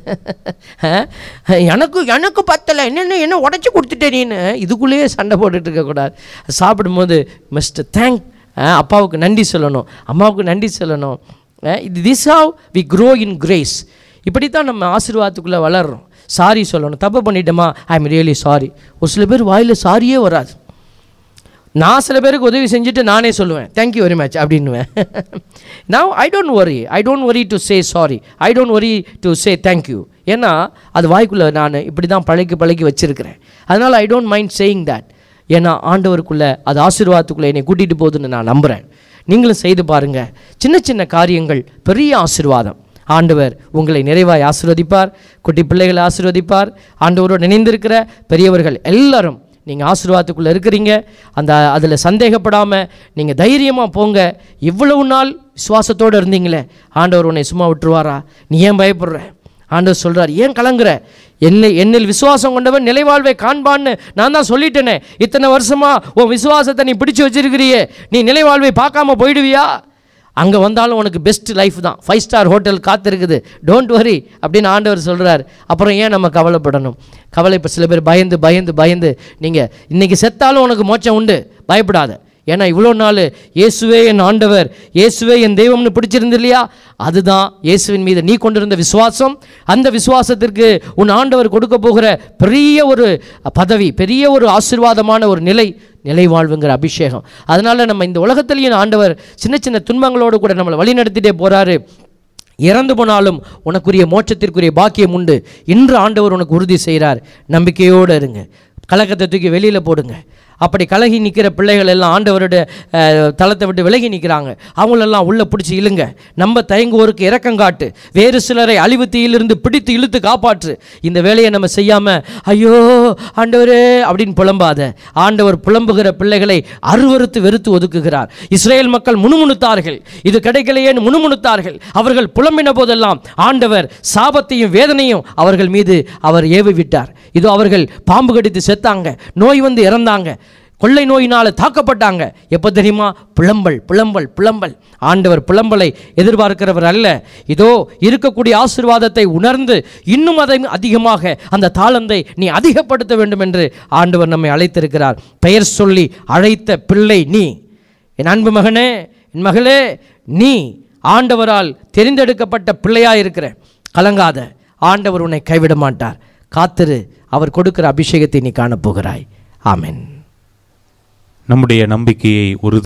எனக்கு எனக்கு பத்தலை என்னென்ன என்ன உடச்சி கொடுத்துட்டே நீன்னு இதுக்குள்ளேயே சண்டை போட்டுட்டு இருக்கக்கூடாது சாப்பிடும்போது மஸ்ட் தேங்க் அப்பாவுக்கு நன்றி சொல்லணும் அம்மாவுக்கு நன்றி சொல்லணும் அஹ் இது this how we grow in grace இப்படித்தான் நம்ம ஆசீர்வாதத்துக்குள்ளே வளர்றோம் சாரி சொல்லணும் தப்பு பண்ணிட்டோமா ஐ எம் ரியலி சாரி ஒரு சில பேர் வாயில் சாரியே வராது நான் சில பேருக்கு உதவி செஞ்சுட்டு நானே சொல்லுவேன் தேங்க்யூ வெரி மச் அப்படின்னுவேன் நான் I don't worry I don't worry to say sorry I don't worry to say thank you ஏன்னா அது வாய்க்குள்ளே நான் இப்படி தான் பழக்கி பழக்கி வச்சிருக்கிறேன் அதனால் I don't mind saying that ஏன்னா ஆண்டவருக்குள்ளே அது ஆசீர்வாதத்துக்குள்ளே என்னை கூட்டிகிட்டு போகுதுன்னு நான் நம்புகிறேன் நீங்களும் செய்து பாருங்கள் சின்ன சின்ன காரியங்கள் பெரிய ஆசீர்வாதம் ஆண்டவர் உங்களை நிறைவாய் ஆசீர்வதிப்பார் குட்டி பிள்ளைகளை ஆசீர்வதிப்பார் ஆண்டவரோடு இணைந்திருக்கிற பெரியவர்கள் எல்லாரும் நீங்கள் ஆசீர்வாதத்துக்குள்ளே இருக்கிறீங்க அந்த அதில் சந்தேகப்படாமல் நீங்கள் தைரியமாக போங்க இவ்வளவு நாள் விசுவாசத்தோடு இருந்தீங்களே ஆண்டவர் உன்னை சும்மா விட்டுருவாரா நீ ஏன் பயப்படுற ஆண்டவர் சொல்றார் ஏன் கலங்குற என்னை என்னில் விசுவாசம் கொண்டவன் நிலைவாழ்வை காண்பான்னு நான் தான் சொல்லிட்டேனே இத்தனை வருஷமா உன் விசுவாசத்தை நீ பிடிச்சு வச்சிருக்கிறியே நீ நிலைவாழ்வை பார்க்காம போயிடுவியா அங்கே வந்தாலும் உனக்கு பெஸ்ட் லைஃப் தான் ஃபைவ் ஸ்டார் ஹோட்டல் காத்திருக்குது டோன்ட் வரி அப்படின்னு ஆண்டவர் சொல்கிறார் அப்புறம் ஏன் நம்ம கவலைப்படணும் கவலை இப்போ சில பேர் பயந்து பயந்து பயந்து நீங்கள் இன்றைக்கி செத்தாலும் உனக்கு மோட்சம் உண்டு பயப்படாத ஏன்னா இவ்வளோ நாள் இயேசுவே என் ஆண்டவர் இயேசுவே என் தெய்வம்னு பிடிச்சிருந்து இல்லையா அதுதான் இயேசுவின் மீது நீ கொண்டிருந்த விசுவாசம் அந்த விசுவாசத்திற்கு உன் ஆண்டவர் கொடுக்க போகிற பெரிய ஒரு பதவி பெரிய ஒரு ஆசீர்வாதமான ஒரு நிலை நிலை வாழ்வுங்கிற அபிஷேகம் அதனால் நம்ம இந்த உலகத்திலேயும் ஆண்டவர் சின்ன சின்ன துன்பங்களோடு கூட நம்மளை வழிநடத்திட்டே போகிறாரு இறந்து போனாலும் உனக்குரிய மோட்சத்திற்குரிய பாக்கியம் உண்டு இன்று ஆண்டவர் உனக்கு உறுதி செய்கிறார் நம்பிக்கையோடு இருங்க கலக்கத்தை தூக்கி வெளியில் போடுங்க அப்படி கலகி நிற்கிற பிள்ளைகள் எல்லாம் ஆண்டவருடைய அஹ், தளத்தை விட்டு விலகி நிற்கிறாங்க அவங்களெல்லாம் உள்ளே பிடிச்சி இழுங்க நம்ம தயங்குவோருக்கு இரக்கங்காட்டு வேறு சிலரை அழிவு தீயிலிருந்து பிடித்து இழுத்து காப்பாற்று இந்த வேலையை நம்ம செய்யாமல் ஐயோ ஆண்டவரே அப்படின்னு புலம்பாத ஆண்டவர் புலம்புகிற பிள்ளைகளை அருவருத்து வெறுத்து ஒதுக்குகிறார் இஸ்ரேல் மக்கள் முணுமுணுத்தார்கள் இது கிடைக்கலையேன்னு முணுமுணுத்தார்கள் அவர்கள் புலம்பின போதெல்லாம் ஆண்டவர் சாபத்தையும் வேதனையும் அவர்கள் மீது அவர் ஏவி விட்டார் இதோ அவர்கள் பாம்பு கடித்து செத்தாங்க நோய் வந்து இறந்தாங்க கொள்ளை நோயினால் தாக்கப்பட்டாங்க எப்போ தெரியுமா புலம்பல் புலம்பல் புலம்பல் ஆண்டவர் புலம்பலை எதிர்பார்க்கிறவர் அல்ல இதோ இருக்கக்கூடிய ஆசீர்வாதத்தை உணர்ந்து இன்னும் அதை அதிகமாக அந்த தாளந்தை நீ அதிகப்படுத்த வேண்டும் என்று ஆண்டவர் நம்மை அழைத்திருக்கிறார் பெயர் சொல்லி அழைத்த பிள்ளை நீ என் அன்பு மகனே என் மகளே நீ ஆண்டவரால் தெரிந்தெடுக்கப்பட்ட பிள்ளையாக இருக்கிற கலங்காத ஆண்டவர் உன்னை கைவிட மாட்டார் காத்திரு அவர் கொடுக்கிற அபிஷேகத்தை நீ காணப்போகிறாய் ஆமென் நம்முடைய நம்பிக்கையை உறுதி